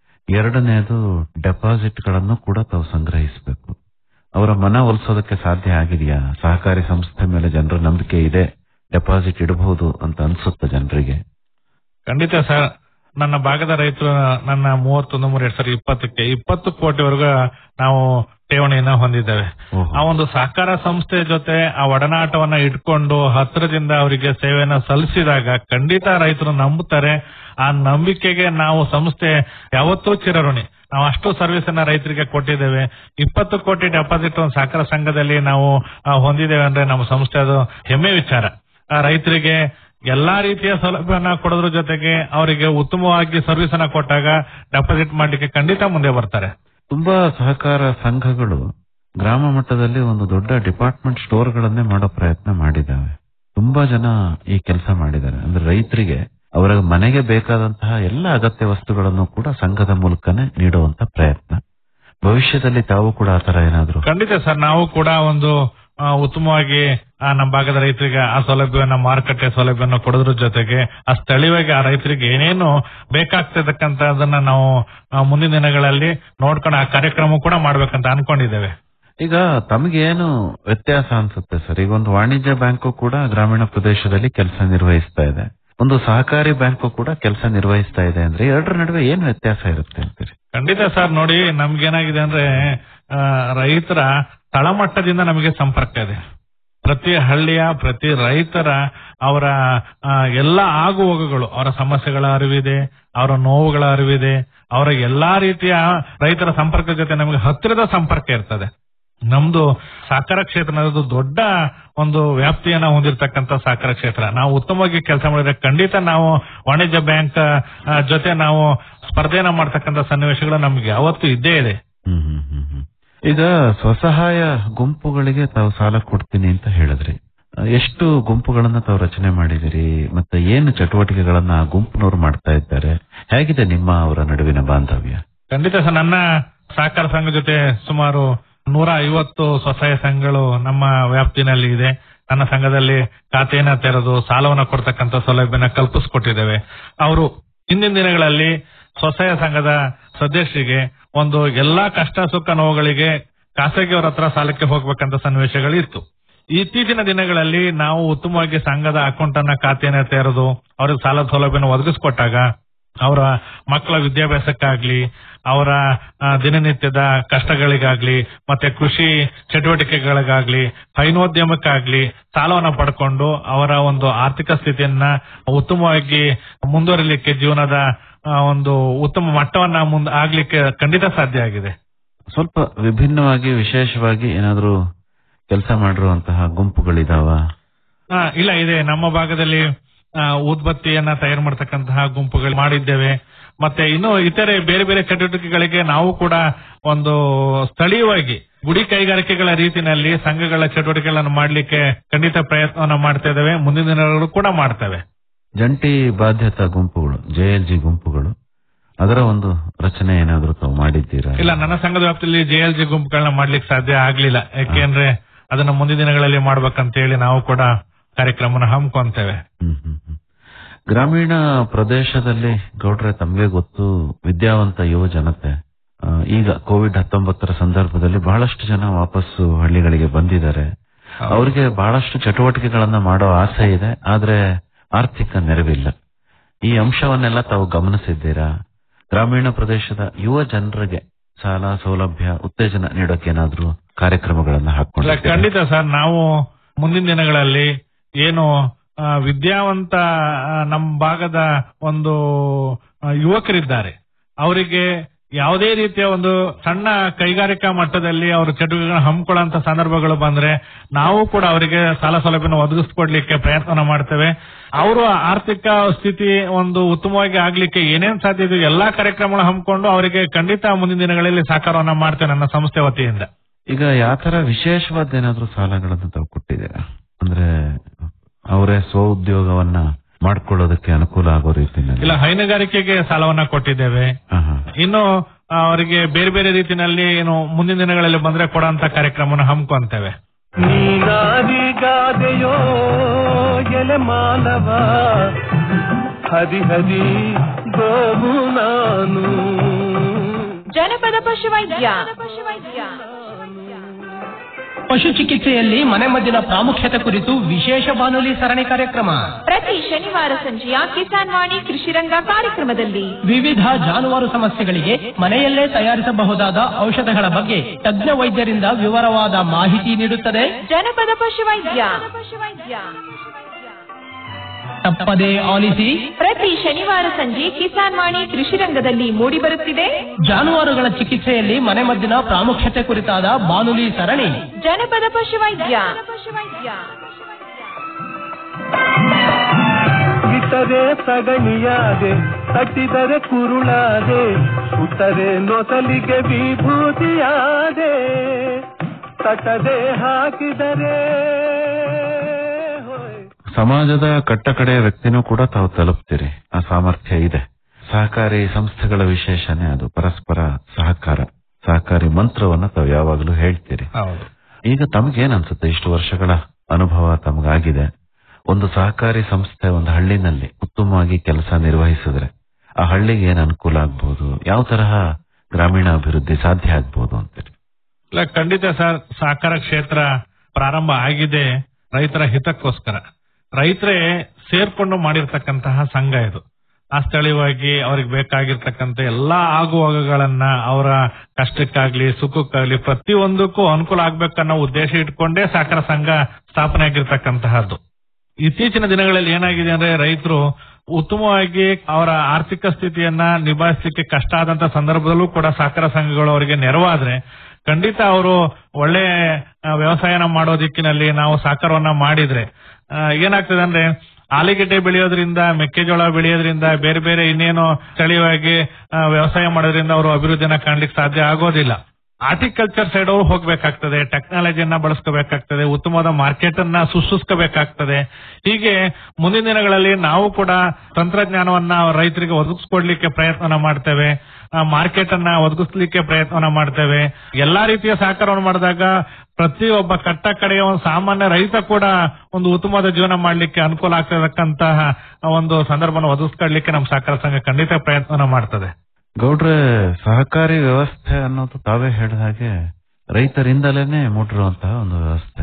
ಎರಡನೇದು ಡೆಪಾಸಿಟ್ ಗಳನ್ನು ಕೂಡ ತಾವು ಸಂಗ್ರಹಿಸಬೇಕು ಅವರ ಮನ ಒಲಿಸೋದಕ್ಕೆ ಸಾಧ್ಯ ಆಗಿದೆಯಾ ಸಹಕಾರಿ ಸಂಸ್ಥೆ ಮೇಲೆ ಜನರ ನಂಬಿಕೆ ಇದೆ ಡೆಪಾಸಿಟ್ ಇಡಬಹುದು ಅಂತ ಅನ್ಸುತ್ತೆ ಜನರಿಗೆ ಖಂಡಿತ ಸರ್ ನನ್ನ ಭಾಗದ ರೈತರು ನನ್ನ ಮೂವತ್ತೊಂದು ಮೂರು ಎರಡ್ ಸಾವಿರದ ಇಪ್ಪತ್ತಕ್ಕೆ ಇಪ್ಪತ್ತು ಕೋಟಿವರೆಗೂ ನಾವು ಠೇವಣಿಯನ್ನ ಹೊಂದಿದ್ದೇವೆ ಓಹೋ. ಆ ಒಂದು ಸಹಕಾರ ಸಂಸ್ಥೆ ಜೊತೆ ಆ ಒಡನಾಟವನ್ನ ಇಟ್ಕೊಂಡು ಹತ್ತಿರದಿಂದ ಅವರಿಗೆ ಸೇವೆಯನ್ನ ಸಲ್ಲಿಸಿದಾಗ ಖಂಡಿತ ರೈತರು ನಂಬುತ್ತಾರೆ ಆ ನಂಬಿಕೆಗೆ ನಾವು ಸಂಸ್ಥೆ ಯಾವತ್ತೂ ಚಿರಋಣಿ ನಾವು ಅಷ್ಟು ಸರ್ವಿಸ್ ಅನ್ನ ರೈತರಿಗೆ ಕೊಟ್ಟಿದ್ದೇವೆ ಇಪ್ಪತ್ತು ಕೋಟಿ ಡೆಪಾಸಿಟ್ ಒಂದು ಸಹಕಾರ ಸಂಘದಲ್ಲಿ ನಾವು ಆ, ಹೊಂದಿದ್ದೇವೆ ಅಂದ್ರೆ ನಮ್ಮ ಸಂಸ್ಥೆ ಅದು ಹೆಮ್ಮೆ ವಿಚಾರ ಆ ರೈತರಿಗೆ ಎಲ್ಲಾ ರೀತಿಯ ಸೌಲಭ್ಯವನ್ನ ಕೊಡೋದ್ರ ಜೊತೆಗೆ ಅವರಿಗೆ ಉತ್ತಮವಾಗಿ ಸರ್ವಿಸ್ ಅನ್ನ ಕೊಟ್ಟಾಗ ಡೆಪಾಸಿಟ್ ಮಾಡ್ಲಿಕ್ಕೆ ಖಂಡಿತ ಮುಂದೆ ಬರ್ತಾರೆ ತುಂಬಾ ಸಹಕಾರ ಸಂಘಗಳು ಗ್ರಾಮ ಮಟ್ಟದಲ್ಲಿ ಒಂದು ದೊಡ್ಡ ಡಿಪಾರ್ಟ್ಮೆಂಟ್ ಸ್ಟೋರ್ಗಳನ್ನೇ ಮಾಡೋ ಪ್ರಯತ್ನ ಮಾಡಿದ್ದಾವೆ ತುಂಬಾ ಜನ ಈ ಕೆಲಸ ಮಾಡಿದ್ದಾರೆ ಅಂದ್ರೆ ರೈತರಿಗೆ ಅವರ ಮನೆಗೆ ಬೇಕಾದಂತಹ ಎಲ್ಲ ಅಗತ್ಯ ವಸ್ತುಗಳನ್ನು ಕೂಡ ಸಂಘದ ಮೂಲಕನೇ ನೀಡುವಂತ ಪ್ರಯತ್ನ ಭವಿಷ್ಯದಲ್ಲಿ ತಾವು ಕೂಡ ಆತರ ಏನಾದ್ರು ಖಂಡಿತ ಸರ್ ನಾವು ಕೂಡ ಒಂದು ಆ, ಉತ್ತಮವಾಗಿ ಆ, ನಮ್ಮ ಭಾಗದ ರೈತರಿಗೆ ಆ ಸೌಲಭ್ಯವನ್ನ ಮಾರುಕಟ್ಟೆ ಸೌಲಭ್ಯವನ್ನು ಕೊಡೋದ್ರ ಜೊತೆಗೆ ಆ ಸ್ಥಳೀಯವಾಗಿ ಆ ರೈತರಿಗೆ ಏನೇನು ಬೇಕಾಗ್ತಿರ್ತಕ್ಕಂಥದನ್ನ ನಾವು ಆ, ಮುಂದಿನ ದಿನಗಳಲ್ಲಿ ನೋಡ್ಕೊಂಡು ಆ ಕಾರ್ಯಕ್ರಮ ಕೂಡ ಮಾಡ್ಬೇಕಂತ ಅನ್ಕೊಂಡಿದ್ದೇವೆ ಈಗ ತಮಗೇನು ವ್ಯತ್ಯಾಸ ಅನ್ಸುತ್ತೆ ಸರ್ ಈಗ ಒಂದು ವಾಣಿಜ್ಯ ಬ್ಯಾಂಕು ಕೂಡ ಗ್ರಾಮೀಣ ಪ್ರದೇಶದಲ್ಲಿ ಕೆಲಸ ನಿರ್ವಹಿಸ್ತಾ ಇದೆ ಒಂದು ಸಹಕಾರಿ ಬ್ಯಾಂಕು ಕೂಡ ಕೆಲಸ ನಿರ್ವಹಿಸ್ತಾ ಇದೆ ಅಂದ್ರೆ ಎರಡರ ನಡುವೆ ಏನು ವ್ಯತ್ಯಾಸ ಇರುತ್ತೆ ಅಂತೀರಿ ಖಂಡಿತ ಸರ್ ನೋಡಿ ನಮ್ಗೇನಾಗಿದೆ ಅಂದ್ರೆ ಆ, ರೈತರ ತಳಮಟ್ಟದಿಂದ ನಮಗೆ ಸಂಪರ್ಕ ಇದೆ ಪ್ರತಿ ಹಳ್ಳಿಯ ಪ್ರತಿ ರೈತರ ಅವರ ಆ, ಎಲ್ಲ ಆಗು ಹೋಗುಗಳು ಅವರ ಸಮಸ್ಯೆಗಳ ಅರಿವಿದೆ ಅವರ ನೋವುಗಳ ಅರಿವಿದೆ ಅವರ ಎಲ್ಲಾ ರೀತಿಯ ರೈತರ ಸಂಪರ್ಕದ ಜೊತೆ ನಮಗೆ ಹತ್ತಿರದ ಸಂಪರ್ಕ ಇರ್ತದೆ ನಮ್ದು ಸಹಕಾರ ಕ್ಷೇತ್ರ ಅನ್ನೋದು ದೊಡ್ಡ ಒಂದು ವ್ಯಾಪ್ತಿಯನ್ನ ಹೊಂದಿರತಕ್ಕಂತ ಸಹಕಾರ ಕ್ಷೇತ್ರ ನಾವು ಉತ್ತಮವಾಗಿ ಕೆಲಸ ಮಾಡಿದ್ರೆ ಖಂಡಿತ ನಾವು ವಾಣಿಜ್ಯ ಬ್ಯಾಂಕ್ ಆ, ಜೊತೆ ನಾವು ಸ್ಪರ್ಧೆಯನ್ನ ಮಾಡ್ತಕ್ಕಂತ ಸನ್ನಿವೇಶಗಳು ನಮ್ಗೆ ಯಾವತ್ತೂ ಇದ್ದೇ ಇದೆ ಹ್ಮ್ ಹ್ಮ್ ಹ್ಮ್ ಹ್ಮ್. ಈಗ ಸ್ವಸಹಾಯ ಗುಂಪುಗಳಿಗೆ ತಾವು ಸಾಲ ಕೊಡ್ತೀನಿ ಅಂತ ಹೇಳಿದ್ರಿ ಆ, ಎಷ್ಟು ಗುಂಪುಗಳನ್ನ ತಾವು ರಚನೆ ಮಾಡಿದಿರಿ ಮತ್ತೆ ಏನು ಚಟುವಟಿಕೆಗಳನ್ನ ಆ ಗುಂಪಿನವರು ಮಾಡ್ತಾ ಇದ್ದಾರೆ ಹೇಗಿದೆ ನಿಮ್ಮ ಅವರ ನಡುವಿನ ಬಾಂಧವ್ಯ ಖಂಡಿತ ಸರ್ ನನ್ನ ಸಹಕಾರ ಸಂಘ ಜೊತೆ ಸುಮಾರು ನೂರ ಐವತ್ತು ಸ್ವಸಹಾಯ ಸಂಘಗಳು ನಮ್ಮ ವ್ಯಾಪ್ತಿನಲ್ಲಿ ಇದೆ ನನ್ನ ಸಂಘದಲ್ಲಿ ಖಾತೆಯನ್ನ ತೆರೆದು ಸಾಲವನ್ನ ಕೊಡ್ತಕ್ಕಂತ ಸೌಲಭ್ಯನ ಕಲ್ಪಿಸ್ಕೊಟ್ಟಿದ್ದೇವೆ ಅವರು ಹಿಂದಿನ ದಿನಗಳಲ್ಲಿ ಸ್ವಸಹಾಯ ಸಂಘದ ಸದಸ್ಯರಿಗೆ ಒಂದು ಎಲ್ಲಾ ಕಷ್ಟ ಸುಖ ನೋವುಗಳಿಗೆ ಖಾಸಗಿಯವರ ಹತ್ರ ಸಾಲಕ್ಕೆ ಹೋಗ್ಬೇಕಂತ ಸನ್ನಿವೇಶಗಳಿತ್ತು ಇತ್ತೀಚಿನ ದಿನಗಳಲ್ಲಿ ನಾವು ಉತ್ತಮವಾಗಿ ಸಂಘದ ಅಕೌಂಟ್ ಅನ್ನ ಖಾತೆಯನ್ನ ತೆರೆದು ಅವ್ರಿಗೆ ಸಾಲ ಸೌಲಭ್ಯನ ಒದಗಿಸ್ಕೊಟ್ಟಾಗ ಅವರ ಮಕ್ಕಳ ವಿದ್ಯಾಭ್ಯಾಸಕ್ಕಾಗ್ಲಿ ಅವರ ಆ, ದಿನನಿತ್ಯದ ಕಷ್ಟಗಳಿಗಾಗ್ಲಿ ಮತ್ತೆ ಕೃಷಿ ಚಟುವಟಿಕೆಗಳಿಗಾಗ್ಲಿ ಹೈನೋದ್ಯಮಕ್ಕಾಗ್ಲಿ ಸಾಲವನ್ನ ಪಡ್ಕೊಂಡು ಅವರ ಒಂದು ಆರ್ಥಿಕ ಸ್ಥಿತಿಯನ್ನ ಉತ್ತಮವಾಗಿ ಮುಂದುವರಿಲಿಕ್ಕೆ ಜೀವನದ ಆ, ಒಂದು ಉತ್ತಮ ಮಟ್ಟವನ್ನ ಮುಂದೆ ಆಗ್ಲಿಕ್ಕೆ ಖಂಡಿತ ಸಾಧ್ಯ ಆಗಿದೆ ಸ್ವಲ್ಪ ವಿಭಿನ್ನವಾಗಿ ವಿಶೇಷವಾಗಿ ಏನಾದ್ರೂ ಕೆಲಸ ಮಾಡಿರುವಂತಹ ಗುಂಪುಗಳಿದಾವ ಆ, ಇಲ್ಲ ಇದೆ ನಮ್ಮ ಭಾಗದಲ್ಲಿ ಆ, ಊದ್ಬತ್ತಿಯನ್ನ ತಯಾರು ಮಾಡತಕ್ಕಂತಹ ಗುಂಪುಗಳು ಮಾಡಿದ್ದೇವೆ ಮತ್ತೆ ಇನ್ನು ಇತರೆ ಬೇರೆ ಬೇರೆ ಚಟುವಟಿಕೆಗಳಿಗೆ ನಾವು ಕೂಡ ಒಂದು ಸ್ಥಳೀಯವಾಗಿ ಗುಡಿ ಕೈಗಾರಿಕೆಗಳ ರೀತಿಯಲ್ಲಿ ಸಂಘಗಳ ಚಟುವಟಿಕೆಗಳನ್ನು ಮಾಡಲಿಕ್ಕೆ ಖಂಡಿತ ಪ್ರಯತ್ನವನ್ನ ಮಾಡ್ತಾ ಇದ್ದೇವೆ ಮುಂದಿನ ದಿನಗಳು ಕೂಡ ಮಾಡ್ತೇವೆ ಜಂಟಿ ಬಾಧ್ಯತಾ ಗುಂಪುಗಳು ಜೆಎಲ್ಜಿ ಗುಂಪುಗಳು ಅದರ ಒಂದು ರಚನೆ ಏನಾದ್ರೂ ತಾವು ಮಾಡಿದ್ದೀರಾ ಇಲ್ಲ ನನ್ನ ಸಂಘದ ವ್ಯಾಪ್ತಿಯಲ್ಲಿ ಜೆಎಲ್ಜಿ ಗುಂಪುಗಳನ್ನ ಮಾಡ್ಲಿಕ್ಕೆ ಸಾಧ್ಯ ಆಗ್ಲಿಲ್ಲ ಯಾಕೆಂದ್ರೆ ಅದನ್ನ ಮುಂದಿನ ದಿನಗಳಲ್ಲಿ ಮಾಡ್ಬೇಕಂತ ಹೇಳಿ ನಾವು ಕೂಡ ಕಾರ್ಯಕ್ರಮನ ಹಮ್ಮಿಕೊಂತೇವೆ ಹ್ಮ್, ಹ್ಮ್, ಹ್ಮ್. ಗ್ರಾಮೀಣ ಪ್ರದೇಶದಲ್ಲಿ ಗೌಡ್ರೆ ತಮಗೆ ಗೊತ್ತು ವಿದ್ಯಾವಂತ ಯುವ ಜನತೆ ಆ, ಈಗ ಕೋವಿಡ್ ಹತ್ತೊಂಬತ್ತರ ಸಂದರ್ಭದಲ್ಲಿ ಬಹಳಷ್ಟು ಜನ ವಾಪಸ್ಸು ಹಳ್ಳಿಗಳಿಗೆ ಬಂದಿದ್ದಾರೆ ಅವರಿಗೆ ಬಹಳಷ್ಟು ಚಟುವಟಿಕೆಗಳನ್ನ ಮಾಡೋ ಆಸೆ ಇದೆ ಆದ್ರೆ ಆರ್ಥಿಕ ನೆರವಿಲ್ಲ ಈ ಅಂಶವನ್ನೆಲ್ಲ ತಾವು ಗಮನಿಸಿದ್ದೀರಾ ಗ್ರಾಮೀಣ ಪ್ರದೇಶದ ಯುವ ಜನರಿಗೆ ಸಾಲ ಸೌಲಭ್ಯ ಉತ್ತೇಜನ ನೀಡೋಕೆ ಏನಾದ್ರೂ ಕಾರ್ಯಕ್ರಮಗಳನ್ನ ಇಲ್ಲ ಹಾಕೊಂಡು ಖಂಡಿತ ಸರ್ ನಾವು ಮುಂದಿನ ದಿನಗಳಲ್ಲಿ ಏನು ಆ, ವಿದ್ಯಾವಂತ ಆ, ನಮ್ಮ ಭಾಗದ ಒಂದು ಆ, ಯುವಕರಿದ್ದಾರೆ ಅವರಿಗೆ ಯಾವುದೇ ರೀತಿಯ ಒಂದು ಸಣ್ಣ ಕೈಗಾರಿಕಾ ಮಟ್ಟದಲ್ಲಿ ಅವರು ಚಟುವಟಿಕೆಗಳನ್ನ ಹಮ್ಮಿಕೊಳ್ಳುವಂತ ಸಂದರ್ಭಗಳು ಬಂದ್ರೆ ನಾವು ಕೂಡ ಅವರಿಗೆ ಸಾಲ ಸೌಲಭ್ಯನ ಒದಗಿಸ್ಕೊಡ್ಲಿಕ್ಕೆ ಪ್ರಯತ್ನ ಮಾಡ್ತೇವೆ ಅವರು ಆರ್ಥಿಕ ಸ್ಥಿತಿ ಒಂದು ಉತ್ತಮವಾಗಿ ಆಗ್ಲಿಕ್ಕೆ ಏನೇನ್ ಸಾಧ್ಯ ಇದೆ ಎಲ್ಲಾ ಕಾರ್ಯಕ್ರಮಗಳು ಹಮ್ಮಿಕೊಂಡು ಅವರಿಗೆ ಖಂಡಿತ ಮುಂದಿನ ದಿನಗಳಲ್ಲಿ ಸಾಕಾರವನ್ನ ಮಾಡ್ತೇವೆ ನನ್ನ ಸಂಸ್ಥೆ ವತಿಯಿಂದ ಈಗ ಯಾವ ತರ ವಿಶೇಷವಾದ ಏನಾದ್ರೂ ಸಾಲಗಳನ್ನು ತಾವು ಕೊಟ್ಟಿದ್ದೀರಾ ಅಂದ್ರೆ ಅವರೇ ಸ್ವ ಉದ್ಯೋಗವನ್ನ ಮಾಡ್ಕೊಳ್ಳೋದಕ್ಕೆ ಅನುಕೂಲ ಆಗೋ ಇಲ್ಲ ರೀತಿಯಲ್ಲಿ ಹೈನುಗಾರಿಕೆಗೆ ಸಾಲವನ್ನ ಕೊಟ್ಟಿದ್ದೇವೆ ಆಹಾ. ಇನ್ನು ಅವರಿಗೆ ಬೇರೆ ಬೇರೆ ರೀತಿಯಲ್ಲಿ ಏನು ಮುಂದಿನ ದಿನಗಳಲ್ಲಿ ಬಂದ್ರೆ ಕೊಡೋಂತ ಕಾರ್ಯಕ್ರಮನ ಹಮ್ಮಿಕೊಂತೇವೆ ನೀನಾದಿಗಾದೆಯೋ ಎಲೆ ಮಾನವ ಹರಿ ಹರಿ ಗೋವು ನಾನು ಜನಪದ ಪಶುವೈದ್ಯ ಪಶು ಚಿಕಿತ್ಸೆಯಲ್ಲಿ ಮನೆಮದ್ದಿನ ಪ್ರಾಮುಖ್ಯತೆ ಕುರಿತು ವಿಶೇಷ ಬಾನುಲಿ ಸರಣಿ ಕಾರ್ಯಕ್ರಮ ಪ್ರತಿ ಶನಿವಾರ ಸಂಜೆಯ ಕಿಸಾನ್ ವಾಣಿ ಕೃಷಿರಂಗ ಕಾರ್ಯಕ್ರಮದಲ್ಲಿ ವಿವಿಧ ಜಾನುವಾರು ಸಮಸ್ಯೆಗಳಿಗೆ ಮನೆಯಲ್ಲೇ ತಯಾರಿಸಬಹುದಾದ ಔಷಧಗಳ ಬಗ್ಗೆ ತಜ್ಞ ವೈದ್ಯರಿಂದ ವಿವರವಾದ ಮಾಹಿತಿ ನೀಡುತ್ತದೆ ಜನಪದ ಪಶುವೈದ್ಯ ತಪ್ಪದೇ ಆಲಿಸಿ ಪ್ರತಿ ಶನಿವಾರ ಸಂಜೆ ಕಿಸಾನ್ ವಾಣಿ ಕೃಷಿರಂಗದಲ್ಲಿ ಮೂಡಿಬರುತ್ತಿದೆ ಜಾನುವಾರುಗಳ ಚಿಕಿತ್ಸೆಯಲ್ಲಿ ಮನೆಮದ್ದಿನ ಪ್ರಾಮುಖ್ಯತೆ ಕುರಿತಾದ ಬಾನುಲಿ ಸರಣಿ ಜನಪದ ಪಶುವೈದ್ಯ ಇತರೆ ಸಗಣಿಯಾದೆ ತಟ್ಟಿದರೆ ಕುರುಳಾದೆ ಸುತ್ತರೆ ನೊಸಲಿಗೆ ವಿಭೂತಿಯಾದೆ ತಟ್ಟದೆ ಹಾಕಿದರೆ ಹೋಯ್ ಸಮಾಜದ ಕಟ್ಟಕಡೆಯ ವ್ಯಕ್ತಿನೂ ಕೂಡ ತಾವು ತಲುಪ್ತೀರಿ ಆ ಸಾಮರ್ಥ್ಯ ಇದೆ ಸಹಕಾರಿ ಸಂಸ್ಥೆಗಳ ವಿಶೇಷನೇ ಅದು ಪರಸ್ಪರ ಸಹಕಾರ ಸಹಕಾರಿ ಮಂತ್ರವನ್ನ ತಾವು ಯಾವಾಗಲೂ ಹೇಳ್ತೀರಿ ಹೌದು ಈಗ ತಮಗೇನ್ ಅನ್ಸುತ್ತೆ ಇಷ್ಟು ವರ್ಷಗಳ ಅನುಭವ ತಮಗಾಗಿದೆ ಒಂದು ಸಹಕಾರಿ ಸಂಸ್ಥೆ ಒಂದು ಹಳ್ಳಿನಲ್ಲಿ ಉತ್ತಮವಾಗಿ ಕೆಲಸ ನಿರ್ವಹಿಸಿದ್ರೆ ಆ ಹಳ್ಳಿಗೆ ಏನ್ ಅನುಕೂಲ ಆಗ್ಬಹುದು ಯಾವ ತರಹ ಗ್ರಾಮೀಣ ಅಭಿವೃದ್ಧಿ ಸಾಧ್ಯ ಆಗ್ಬಹುದು ಅಂತೀರಿ ಇಲ್ಲ ಖಂಡಿತ ಸರ್ ಸಹಕಾರ ಕ್ಷೇತ್ರ ಪ್ರಾರಂಭ ಆಗಿದೆ ರೈತರ ಹಿತಕ್ಕೋಸ್ಕರ ರೈತರೇ ಸೇರ್ಕೊಂಡು ಮಾಡಿರ್ತಕ್ಕಂತಹ ಸಂಘ ಇದು ಆ ಸ್ಥಳೀಯವಾಗಿ ಅವ್ರಿಗೆ ಬೇಕಾಗಿರ್ತಕ್ಕಂಥ ಎಲ್ಲಾ ಆಗುಹೋಗುಗಳನ್ನ ಅವರ ಕಷ್ಟಕ್ಕಾಗ್ಲಿ ಸುಖಕ್ಕಾಗ್ಲಿ ಪ್ರತಿಯೊಂದಕ್ಕೂ ಅನುಕೂಲ ಆಗ್ಬೇಕನ್ನೋ ಉದ್ದೇಶ ಇಟ್ಕೊಂಡೇ ಸಹಕಾರ ಸಂಘ ಸ್ಥಾಪನೆ ಆಗಿರ್ತಕ್ಕಂತಹದ್ದು ಇತ್ತೀಚಿನ ದಿನಗಳಲ್ಲಿ ಏನಾಗಿದೆ ಅಂದ್ರೆ ರೈತರು ಉತ್ತಮವಾಗಿ ಅವರ ಆರ್ಥಿಕ ಸ್ಥಿತಿಯನ್ನ ನಿಭಾಯಿಸಲಿಕ್ಕೆ ಕಷ್ಟ ಆದಂತ ಸಂದರ್ಭದಲ್ಲೂ ಕೂಡ ಸಹಕಾರ ಸಂಘಗಳು ಅವರಿಗೆ ನೆರವಾದ್ರೆ ಖಂಡಿತ ಅವರು ಒಳ್ಳೆ ಆ, ವ್ಯವಸಾಯನ ಮಾಡೋ ದಿಕ್ಕಿನಲ್ಲಿ ನಾವು ಸಹಕಾರವನ್ನ ಮಾಡಿದ್ರೆ ಆ, ಏನಾಗ್ತದೆ ಅಂದ್ರೆ ಆಲೂಗೆಡ್ಡೆ ಬೆಳೆಯೋದ್ರಿಂದ ಮೆಕ್ಕೆಜೋಳ ಬೆಳೆಯೋದ್ರಿಂದ ಬೇರೆ ಬೇರೆ ಇನ್ನೇನು ಸ್ಥಳೀಯವಾಗಿ ಆ, ವ್ಯವಸಾಯ ಮಾಡೋದ್ರಿಂದ ಅವರು ಅಭಿವೃದ್ಧಿಯನ್ನ ಕಾಣ್ಲಿಕ್ಕೆ ಸಾಧ್ಯ ಆಗೋದಿಲ್ಲ ಆರ್ಟಿಕಲ್ಚರ್ ಸೈಡ್ ಅವರು ಹೋಗ್ಬೇಕಾಗ್ತದೆ ಟೆಕ್ನಾಲಜಿಯನ್ನ ಬಳಸ್ಕೋಬೇಕಾಗ್ತದೆ ಉತ್ತಮವಾದ ಮಾರ್ಕೆಟ್ ಅನ್ನ ಸೃಷ್ಟಿಸಬೇಕಾಗ್ತದೆ ಹೀಗೆ ಮುಂದಿನ ದಿನಗಳಲ್ಲಿ ನಾವು ಕೂಡ ತಂತ್ರಜ್ಞಾನವನ್ನ ರೈತರಿಗೆ ಒದಗಿಸ್ಕೊಡ್ಲಿಕ್ಕೆ ಪ್ರಯತ್ನ ಮಾಡ್ತೇವೆ ಮಾರ್ಕೆಟ್ ಅನ್ನ ಒದಗಿಸ್ಲಿಕ್ಕೆ ಪ್ರಯತ್ನ ಮಾಡ್ತೇವೆ ಎಲ್ಲಾ ರೀತಿಯ ಸಹಕಾರವನ್ನು ಮಾಡಿದಾಗ ಪ್ರತಿಯೊಬ್ಬ ಕಟ್ಟ ಕಡೆಯ ಒಂದು ಸಾಮಾನ್ಯ ರೈತ ಕೂಡ ಒಂದು ಉತ್ತಮವಾದ ಜೀವನ ಮಾಡ್ಲಿಕ್ಕೆ ಅನುಕೂಲ ಆಗ್ತಕ್ಕಂತಹ ಒಂದು ಸಂದರ್ಭವನ್ನು ಒದಗಿಸ್ಕೊಡ್ಲಿಕ್ಕೆ ನಮ್ಮ ಸಹಕಾರ ಸಂಘ ಖಂಡಿತ ಪ್ರಯತ್ನ ಮಾಡ್ತದೆ ಗೌಡ್ರೆ ಸಹಕಾರಿ ವ್ಯವಸ್ಥೆ ಅನ್ನೋದು ತಾವೇ ಹೇಳಿದ ಹಾಗೆ ರೈತರಿಂದಲೇನೆ ಮೂಡಿರುವಂತಹ ಒಂದು ವ್ಯವಸ್ಥೆ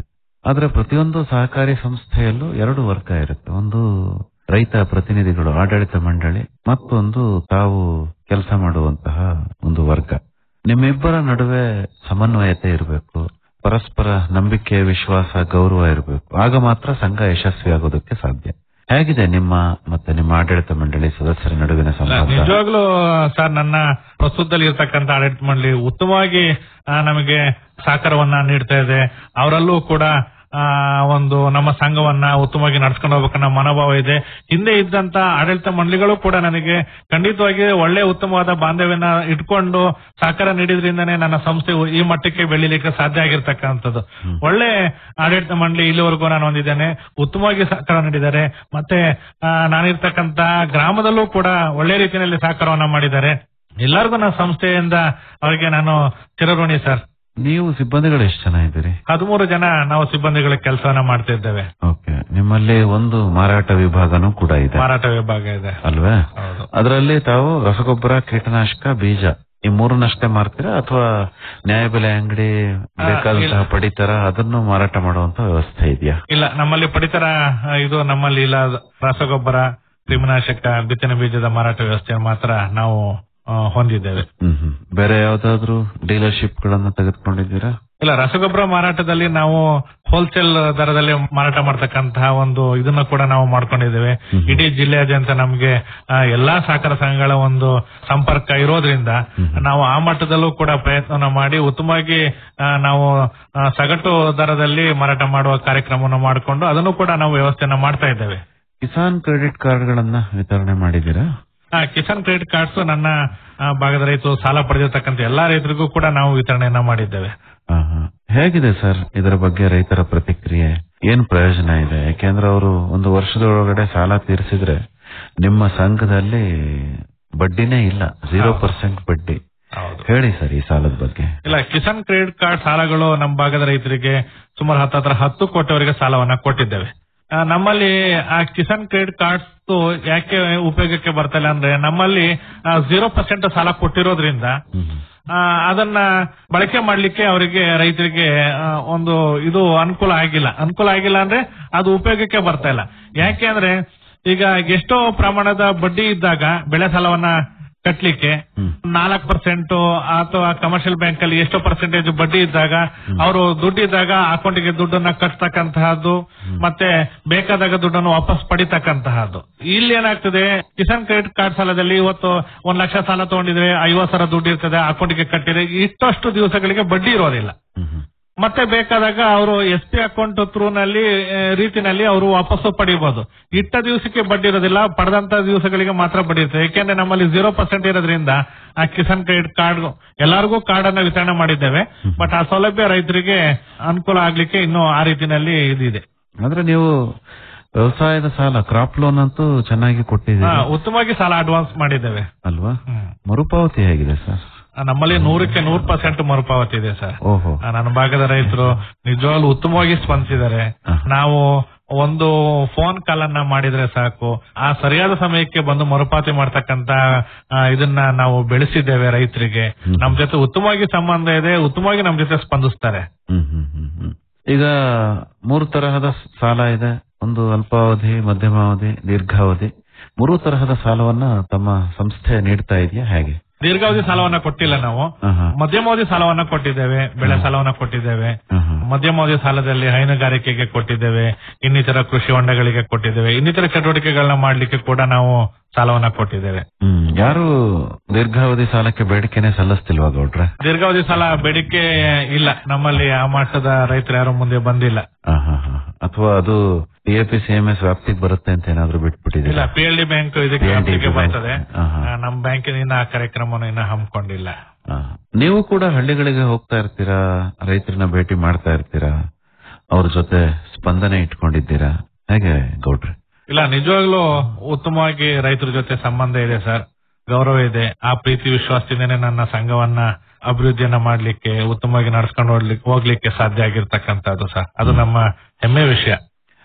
ಆದ್ರೆ ಪ್ರತಿಯೊಂದು ಸಹಕಾರಿ ಸಂಸ್ಥೆಯಲ್ಲೂ ಎರಡು ವರ್ಗ ಇರುತ್ತೆ ಒಂದು ರೈತ ಪ್ರತಿನಿಧಿಗಳು ಆಡಳಿತ ಮಂಡಳಿ ಮತ್ತೊಂದು ತಾವು ಕೆಲಸ ಮಾಡುವಂತಹ ಒಂದು ವರ್ಗ ನಿಮ್ಮಿಬ್ಬರ ನಡುವೆ ಸಮನ್ವಯತೆ ಇರಬೇಕು ಪರಸ್ಪರ ನಂಬಿಕೆ ವಿಶ್ವಾಸ ಗೌರವ ಇರಬೇಕು ಆಗ ಮಾತ್ರ ಸಂಘ ಯಶಸ್ವಿ ಆಗೋದಕ್ಕೆ ಸಾಧ್ಯ ಹೇಗಿದೆ ನಿಮ್ಮ ಮತ್ತೆ ನಿಮ್ಮ ಆಡಳಿತ ಮಂಡಳಿ ಸದಸ್ಯರ ನಡುವಿನ ಅಲ್ಲ, ಸಂಬಂಧ ನಿಜವಾಗ್ಲೂ ಸರ್ ನನ್ನ ಪ್ರಸ್ತುತದಲ್ಲಿ ಇರ್ತಕ್ಕಂಥ ಆಡಳಿತ ಮಂಡಳಿ ಉತ್ತಮವಾಗಿ ಆ, ನಮಗೆ ಸಹಕಾರವನ್ನ ನೀಡ್ತಾ ಇದೆ ಅವರಲ್ಲೂ ಕೂಡ ಆ, ಒಂದು ನಮ್ಮ ಸಂಘವನ್ನ ಉತ್ತಮವಾಗಿ ನಡ್ಸ್ಕೊಂಡು ಹೋಗ್ಬೇಕನ್ನೋ ಮನೋಭಾವ ಇದೆ ಹಿಂದೆ ಇದ್ದಂತ ಆಡಳಿತ ಮಂಡಳಿಗಳು ಕೂಡ ನನಗೆ ಖಂಡಿತವಾಗಿ ಒಳ್ಳೆ ಉತ್ತಮವಾದ ಬಾಂಧವ್ಯನ ಇಟ್ಕೊಂಡು ಸಹಕಾರ ನೀಡಿದ್ರಿಂದನೇ ನನ್ನ ಸಂಸ್ಥೆ ಈ ಮಟ್ಟಕ್ಕೆ ಬೆಳಿಲಿಕ್ಕೆ ಸಾಧ್ಯ ಆಗಿರ್ತಕ್ಕಂಥದ್ದು ಒಳ್ಳೆ ಆಡಳಿತ ಮಂಡಳಿ ಇಲ್ಲಿವರೆಗೂ ನಾನು ಹೊಂದಿದ್ದೇನೆ ಉತ್ತಮವಾಗಿ ಸಹಕಾರ ನೀಡಿದ್ದಾರೆ ಮತ್ತೆ ಆ, ನಾನಿರ್ತಕ್ಕಂತ ಗ್ರಾಮದಲ್ಲೂ ಕೂಡ ಒಳ್ಳೆ ರೀತಿಯಲ್ಲಿ ಸಹಕಾರವನ್ನ ಮಾಡಿದ್ದಾರೆ ಎಲ್ಲರಿಗೂ ನನ್ನ ಸಂಸ್ಥೆಯಿಂದ ಅವರಿಗೆ ನಾನು ಚಿರಋಣಿ ಸರ್ ನೀವು ಸಿಬ್ಬಂದಿಗಳು ಎಷ್ಟು ಜನ ಇದ್ದೀರಿ ಹದಿಮೂರು ಜನ ನಾವು ಸಿಬ್ಬಂದಿಗಳ ಕೆಲಸವನ್ನ ಮಾಡ್ತಾ ಇದ್ದೇವೆ ಓಕೆ ನಿಮ್ಮಲ್ಲಿ ಒಂದು ಮಾರಾಟ ವಿಭಾಗನೂ ಕೂಡ ಇದೆ ಮಾರಾಟ ವಿಭಾಗ ಇದೆ ಅಲ್ವೇ ಹೌದು ಅದರಲ್ಲಿ ತಾವು ರಸಗೊಬ್ಬರ ಕೀಟನಾಶಕ ಬೀಜ ಈ ಮೂರನ್ನಷ್ಟೇ ಮಾರ್ತೀರಾ ಅಥವಾ ನ್ಯಾಯಬೆಲೆ ಅಂಗಡಿ ಬೇಕಾದಂತಹ ಇಲ್ಲ. ಪಡಿತರ ಅದನ್ನು ಮಾರಾಟ ಮಾಡುವಂತ ವ್ಯವಸ್ಥೆ ಇದೆಯಾ ಇಲ್ಲ ನಮ್ಮಲ್ಲಿ ಪಡಿತರ ಆ, ಇದು ನಮ್ಮಲ್ಲಿ ಇಲ್ಲ ರಸಗೊಬ್ಬರ ಕ್ರಿಮಿನಾಶಕ ಬಿತ್ತನೆ ಬೀಜದ ಮಾರಾಟ ವ್ಯವಸ್ಥೆ ಮಾತ್ರ ನಾವು ಆ, ಹೊಂದಿದ್ದೇವೆ ಹ್ಮ್ ಹ್ಮ್ ಬೇರೆ ಯಾವ್ದಾದ್ರು ಡೀಲರ್ಶಿಪ್ ಗಳನ್ನ ತೆಗೆದುಕೊಂಡಿದ್ದೀರಾ ಇಲ್ಲ ರಸಗೊಬ್ಬರ ಮಾರಾಟದಲ್ಲಿ ನಾವು ಹೋಲ್ಸೇಲ್ ದರದಲ್ಲಿ ಮಾರಾಟ ಮಾಡ್ತಕ್ಕಂತಹ ಒಂದು ಇದನ್ನ ಕೂಡ ನಾವು ಮಾಡ್ಕೊಂಡಿದ್ದೇವೆ ಹ್ಮ್. ಇಡೀ ಜಿಲ್ಲೆಯಾದ್ಯಂತ ನಮಗೆ ಆ, ಎಲ್ಲಾ ಸಹಕಾರ ಸಂಘಗಳ ಒಂದು ಸಂಪರ್ಕ ಇರೋದ್ರಿಂದ ಹ್ಮ್. ನಾವು ಆ ಮಟ್ಟದಲ್ಲೂ ಕೂಡ ಪ್ರಯತ್ನವನ್ನ ಮಾಡಿ ಉತ್ತಮವಾಗಿ ಆ, ನಾವು ಆ, ಸಗಟು ದರದಲ್ಲಿ ಮಾರಾಟ ಮಾಡುವ ಕಾರ್ಯಕ್ರಮವನ್ನು ಮಾಡಿಕೊಂಡು ಅದನ್ನು ಕೂಡ ನಾವು ವ್ಯವಸ್ಥೆಯನ್ನ ಮಾಡ್ತಾ ಇದ್ದೇವೆ ಕಿಸಾನ್ ಕ್ರೆಡಿಟ್ ಕಾರ್ಡ್ ಗಳನ್ನ ವಿತರಣೆ ಮಾಡಿದ್ದೀರಾ ಆ, ಕಿಸಾನ್ ಕ್ರೆಡಿಟ್ ಕಾರ್ಡ್ಸ್ ನನ್ನ ಆ, ಭಾಗದ ರೈತರು ಸಾಲ ಪಡೆದಿರ್ತಕ್ಕಂಥ ಎಲ್ಲಾ ರೈತರಿಗೂ ಕೂಡ ನಾವು ವಿತರಣೆಯನ್ನ ಮಾಡಿದ್ದೇವೆ ಹಾ, ಹಾ. ಹೇಗಿದೆ ಸರ್ ಇದರ ಬಗ್ಗೆ ರೈತರ ಪ್ರತಿಕ್ರಿಯೆ ಏನ್ ಪ್ರಯೋಜನ ಇದೆ ಯಾಕೆಂದ್ರೆ ಅವರು ಒಂದು ವರ್ಷದೊಳಗಡೆ ಸಾಲ ತೀರಿಸಿದ್ರೆ ನಿಮ್ಮ ಸಂಘದಲ್ಲಿ ಬಡ್ಡಿನೇ ಇಲ್ಲ ಝೀರೋ ಪರ್ಸೆಂಟ್ ಬಡ್ಡಿ ಹೌದು ಹೇಳಿ ಸರ್ ಈ ಸಾಲದ ಬಗ್ಗೆ ಇಲ್ಲ ಕಿಸಾನ್ ಕ್ರೆಡಿಟ್ ಕಾರ್ಡ್ ಸಾಲಗಳು ನಮ್ಮ ಭಾಗದ ರೈತರಿಗೆ ಸುಮಾರು ಹತ್ತತ್ರ ಹತ್ತು ಕೋಟಿವರೆಗೆ ಸಾಲವನ್ನ ಕೊಟ್ಟಿದ್ದೇವೆ ಆ, ನಮ್ಮಲ್ಲಿ ಆ ಕಿಸಾನ್ ಕ್ರೆಡಿಟ್ ಕಾರ್ಡ್ಸ್ ಯಾಕೆ ಉಪಯೋಗಕ್ಕೆ ಬರ್ತಾ ಇಲ್ಲ ಅಂದ್ರೆ ನಮ್ಮಲ್ಲಿ ಜೀರೋ ಪರ್ಸೆಂಟ್ ಸಾಲ ಕೊಟ್ಟಿರೋದ್ರಿಂದ ಹ್ಮ್. ಆ, ಅದನ್ನ ಬಳಕೆ ಮಾಡ್ಲಿಕ್ಕೆ ಅವರಿಗೆ ರೈತರಿಗೆ ಆ, ಒಂದು ಇದು ಅನುಕೂಲ ಆಗಿಲ್ಲ ಅನುಕೂಲ ಆಗಿಲ್ಲ ಅಂದ್ರೆ ಅದು ಉಪಯೋಗಕ್ಕೆ ಬರ್ತಾ ಇಲ್ಲ ಯಾಕೆ ಅಂದ್ರೆ ಈಗ ಎಷ್ಟೋ ಪ್ರಮಾಣದ ಬಡ್ಡಿ ಇದ್ದಾಗ ಬೆಳೆ ಸಾಲವನ್ನ ಕಟ್ಲಿಕ್ಕೆ ಹ್ಮ್. ನಾಲ್ಕು ಪರ್ಸೆಂಟ್ ಅಥವಾ ಕಮರ್ಷಿಯಲ್ ಬ್ಯಾಂಕ್ ಅಲ್ಲಿ ಎಷ್ಟೋ ಪರ್ಸೆಂಟೇಜ್ ಬಡ್ಡಿ ಇದ್ದಾಗ ಅವರು ದುಡ್ಡಿದ್ದಾಗ ಅಕೌಂಟಿಗೆ ದುಡ್ಡನ್ನ ಕಟ್ತಕ್ಕಂತಹದ್ದು ಮತ್ತೆ ಬೇಕಾದಾಗ ದುಡ್ಡನ್ನು ವಾಪಸ್ ಪಡಿತಕ್ಕಂತಹದ್ದು ಇಲ್ಲಿ ಏನಾಗ್ತದೆ ಕಿಸಾನ್ ಕ್ರೆಡಿಟ್ ಕಾರ್ಡ್ ಸಾಲದಲ್ಲಿ ಇವತ್ತು ಒಂದ್ ಲಕ್ಷ ಸಾಲ ತಗೊಂಡಿದ್ರೆ ಐವತ್ ಸಾವಿರ ದುಡ್ಡು ಇರ್ತದೆ ಅಕೌಂಟಿಗೆ ಕಟ್ಟಿದ್ರೆ ಇಷ್ಟಷ್ಟು ದಿವಸಗಳಿಗೆ ಬಡ್ಡಿ ಇರೋದಿಲ್ಲ ಹ್ಮ್, ಹ್ಮ್. ಮತ್ತೆ ಬೇಕಾದಾಗ ಅವರು ಎಸ್ ಪಿ ಅಕೌಂಟ್ ಥ್ರೂ ನಲ್ಲಿ ಆ, ರೀತಿನಲ್ಲಿ ಅವರು ವಾಪಸ್ಸು ಪಡಿಬಹುದು ಇಟ್ಟ ದಿವಸಕ್ಕೆ ಬಡ್ಡಿ ಇರೋದಿಲ್ಲ ಪಡೆದಂತ ದಿವಸಗಳಿಗೆ ಮಾತ್ರ ಬಡ್ಡಿ ಇರ್ತದೆ ಯಾಕೆಂದ್ರೆ ನಮ್ಮಲ್ಲಿ ಜೀರೋ ಪರ್ಸೆಂಟ್ ಇರೋದ್ರಿಂದ ಆ ಕಿಸಾನ್ ಕ್ರೆಡಿಟ್ ಕಾರ್ಡ್ ಎಲ್ಲರಿಗೂ ಕಾರ್ಡ್ ಅನ್ನ ವಿತರಣೆ ಮಾಡಿದ್ದೇವೆ ಬಟ್ ಆ ಸೌಲಭ್ಯ ರೈತರಿಗೆ ಅನುಕೂಲ ಆಗ್ಲಿಕ್ಕೆ ಇನ್ನೂ ಆ ರೀತಿನಲ್ಲಿ ಇದಿದೆ ಅಂದ್ರೆ ನೀವು ವ್ಯವಸಾಯದ ಸಾಲ ಕ್ರಾಪ್ ಲೋನ್ ಅಂತೂ ಚೆನ್ನಾಗಿ ಆ, ಕೊಟ್ಟಿದ್ದೀರಿ ಉತ್ತಮವಾಗಿ ಸಾಲ ಅಡ್ವಾನ್ಸ್ ಮಾಡಿದ್ದೇವೆ ಅಲ್ವಾ ಹ್ಮ್. ಮರುಪಾವತಿ ಹೇಗಿದೆ ಸರ್ ಆ, ನಮ್ಮಲ್ಲಿ ನೂರಕ್ಕೆ ನೂರು ಪರ್ಸೆಂಟ್ ಮರುಪಾವತಿ ಇದೆ ಸರ್ ಓಹೋ ಆ, ನನ್ನ ಭಾಗದ ರೈತರು ನಿಜವಾಗ್ಲೂ ಉತ್ತಮವಾಗಿ ಸ್ಪಂದಿಸಿದ್ದಾರೆ ಹ. ನಾವು ಒಂದು ಫೋನ್ ಕಾಲ್ ಅನ್ನ ಮಾಡಿದ್ರೆ ಸಾಕು ಆ ಸರಿಯಾದ ಸಮಯಕ್ಕೆ ಬಂದು ಮರುಪಾವತಿ ಮಾಡ್ತಕ್ಕಂತ ಆ, ಇದನ್ನ ನಾವು ಬೆಳೆಸಿದ್ದೇವೆ ರೈತರಿಗೆ ಹ್ಮ್. ನಮ್ ಜೊತೆ ಉತ್ತಮವಾಗಿ ಸಂಬಂಧ ಇದೆ ಉತ್ತಮವಾಗಿ ನಮ್ ಜೊತೆ ಸ್ಪಂದಿಸ್ತಾರೆ ಹ್ಮ್ ಹ್ಮ್ ಹ್ಮ್ ಹ್ಮ್. ಈಗ ಮೂರು ತರಹದ ಸಾಲ ಇದೆ ಒಂದು ಅಲ್ಪಾವಧಿ ಮಧ್ಯಮಾವಧಿ ದೀರ್ಘಾವಧಿ ಮೂರು ತರಹದ ಸಾಲವನ್ನ ತಮ್ಮ ಸಂಸ್ಥೆ ನೀಡ್ತಾ ಇದೆಯಾ ಹೇಗೆ ದೀರ್ಘಾವಧಿ ಸಾಲವನ್ನ ಕೊಟ್ಟಿಲ್ಲ ನಾವು ಆಹಾ. ಮಧ್ಯಮಾವಧಿ ಸಾಲವನ್ನ ಕೊಟ್ಟಿದ್ದೇವೆ ಬೆಳೆ ಸಾಲವನ್ನ ಕೊಟ್ಟಿದ್ದೇವೆ ಆಹಾ. ಮಧ್ಯಮಾವಧಿ ಸಾಲದಲ್ಲಿ ಹೈನುಗಾರಿಕೆಗೆ ಕೊಟ್ಟಿದ್ದೇವೆ ಇನ್ನಿತರ ಕೃಷಿ ಹೊಂಡಗಳಿಗೆ ಕೊಟ್ಟಿದ್ದೇವೆ ಇನ್ನಿತರ ಚಟುವಟಿಕೆಗಳನ್ನ ಮಾಡ್ಲಿಕ್ಕೆ ಕೂಡ ನಾವು ಸಾಲವನ್ನ ಕೊಟ್ಟಿದ್ದೇವೆ ಹ್ಮ್ ಯಾರು ದೀರ್ಘಾವಧಿ ಸಾಲಕ್ಕೆ ಬೇಡಿಕೆನೆ ಸಲ್ಲಿಸ್ತಿಲ್ವಾ ಗೌಡ್ರೆ ದೀರ್ಘಾವಧಿ ಸಾಲ ಬೇಡಿಕೆ ಇಲ್ಲ ನಮ್ಮಲ್ಲಿ ಆ ಮಟ್ಟದ ರೈತರು ಯಾರು ಮುಂದೆ ಬಂದಿಲ್ಲ ಆಹಾ, ಹಾ. ಅಥವಾ ಅದು ಟಿಎಪಿ ಸಿಎಂಎಸ್ ವ್ಯಾಪ್ತಿಗೆ ಬರುತ್ತೆ ಅಂತ ಏನಾದ್ರು ಇಲ್ಲ ಬಿಟ್ಬಿಟ್ಟಿದ್ದೀರಾ ಪಿ ಎಲ್ ಡಿ ಬ್ಯಾಂಕ್ ಇದಕ್ಕೆ PLD ವ್ಯಾಪ್ತಿಗೆ ಬ್ಯಾಂಕ್. ಬರ್ತದೆ ಆಹಾ. ಆ, ನಮ್ಮ ಬ್ಯಾಂಕಿನ ಆ ಕಾರ್ಯಕ್ರಮವನ್ನು ಇನ್ನ ಹಮ್ಮಿಕೊಂಡಿಲ್ಲ ಆ, ನೀವು ಕೂಡ ಹಳ್ಳಿಗಳಿಗೆ ಹೋಗ್ತಾ ಇರ್ತೀರಾ ರೈತರನ್ನ ಭೇಟಿ ಮಾಡ್ತಾ ಇರ್ತೀರಾ ಅವ್ರ ಜೊತೆ ಸ್ಪಂದನೆ ಇಟ್ಕೊಂಡಿದ್ದೀರಾ ಹೇಗೆ ಗೌಡ್ರೆ ಇಲ್ಲ ನಿಜವಾಗ್ಲೂ ಉತ್ತಮವಾಗಿ ರೈತರ ಜೊತೆ ಸಂಬಂಧ ಇದೆ ಸರ್ ಗೌರವ ಇದೆ ಆ ಪ್ರೀತಿ ವಿಶ್ವಾಸದಿಂದನೇ ನನ್ನ ಸಂಘವನ್ನ ಅಭಿವೃದ್ಧಿಯನ್ನ ಮಾಡ್ಲಿಕ್ಕೆ ಉತ್ತಮವಾಗಿ ನಡ್ಸ್ಕೊಂಡು ಹೋಗ್ಲಿಕ್ಕೆ ಹೋಗ್ಲಿಕ್ಕೆ ಸಾಧ್ಯ ಆಗಿರ್ತಕ್ಕಂಥದ್ದು ಸರ್ ಅದು ನಮ್ಮ ಹೆಮ್ಮೆ ವಿಷಯ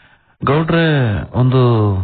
ಗೌಡ್ರೆ ಒಂದು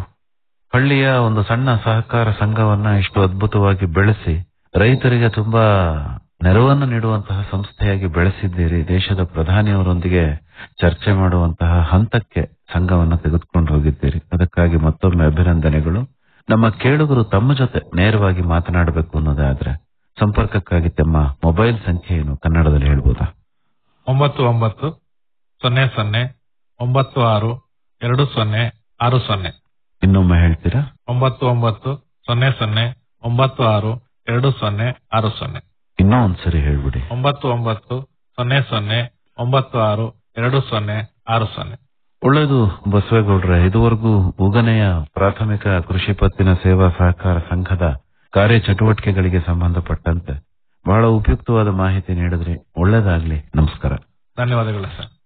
ಹಳ್ಳಿಯ ಒಂದು ಸಣ್ಣ ಸಹಕಾರ ಸಂಘವನ್ನ ಇಷ್ಟು ಅದ್ಭುತವಾಗಿ ಬೆಳೆಸಿ ರೈತರಿಗೆ ತುಂಬಾ ನೆರವನ್ನು ನೀಡುವಂತಹ ಸಂಸ್ಥೆಯಾಗಿ ಬೆಳೆಸಿದ್ದೀರಿ ದೇಶದ ಪ್ರಧಾನಿಯವರೊಂದಿಗೆ ಚರ್ಚೆ ಮಾಡುವಂತಹ ಹಂತಕ್ಕೆ ಸಂಘವನ್ನು ತೆಗೆದುಕೊಂಡು ಹೋಗಿದ್ದೀರಿ ಅದಕ್ಕಾಗಿ ಮತ್ತೊಮ್ಮೆ ಅಭಿನಂದನೆಗಳು ನಮ್ಮ ಕೇಳುಗರು ತಮ್ಮ ಜೊತೆ ನೇರವಾಗಿ ಮಾತನಾಡಬೇಕು ಅನ್ನೋದಾದ್ರೆ ಸಂಪರ್ಕಕ್ಕಾಗಿ ತಮ್ಮ ಮೊಬೈಲ್ ಸಂಖ್ಯೆ ಏನು ಕನ್ನಡದಲ್ಲಿ ಹೇಳ್ಬೋದಾ ಒಂಬತ್ತು ಒಂಬತ್ತು ಸೊನ್ನೆ ಸೊನ್ನೆ ಒಂಬತ್ತು ಆರು ಎರಡು ಸೊನ್ನೆ ಆರು ಸೊನ್ನೆ ಇನ್ನೊಮ್ಮೆ ಹೇಳ್ತೀರಾ ಒಂಬತ್ತು ಒಂಬತ್ತು ಸೊನ್ನೆ ಸೊನ್ನೆ ಒಂಬತ್ತು ಆರು ಎರಡು ಸೊನ್ನೆ ಆರು ಸೊನ್ನೆ ಇನ್ನೂ ಒಂದ್ಸರಿ ಹೇಳ್ಬಿಡಿ ಒಂಬತ್ತು ಒಂಬತ್ತು ಸೊನ್ನೆ ಸೊನ್ನೆ ಒಂಬತ್ತು ಆರು ಎರಡು ಸೊನ್ನೆ ಆರು ಸೊನ್ನೆ ಒಳ್ಳೆಯದು ಬಸವೇಗೌಡ್ರೆ ಇದುವರೆಗೂ ಉಗನೆಯ ಪ್ರಾಥಮಿಕ ಕೃಷಿ ಪತ್ತಿನ ಸೇವಾ ಸಹಕಾರ ಸಂಘದ ಕಾರ್ಯಚಟುವಟಿಕೆಗಳಿಗೆ ಸಂಬಂಧಪಟ್ಟಂತೆ ಬಹಳ ಉಪಯುಕ್ತವಾದ ಮಾಹಿತಿ ನೀಡಿದ್ರಿ ಒಳ್ಳೇದಾಗ್ಲಿ ನಮಸ್ಕಾರ ಧನ್ಯವಾದಗಳು ಸರ್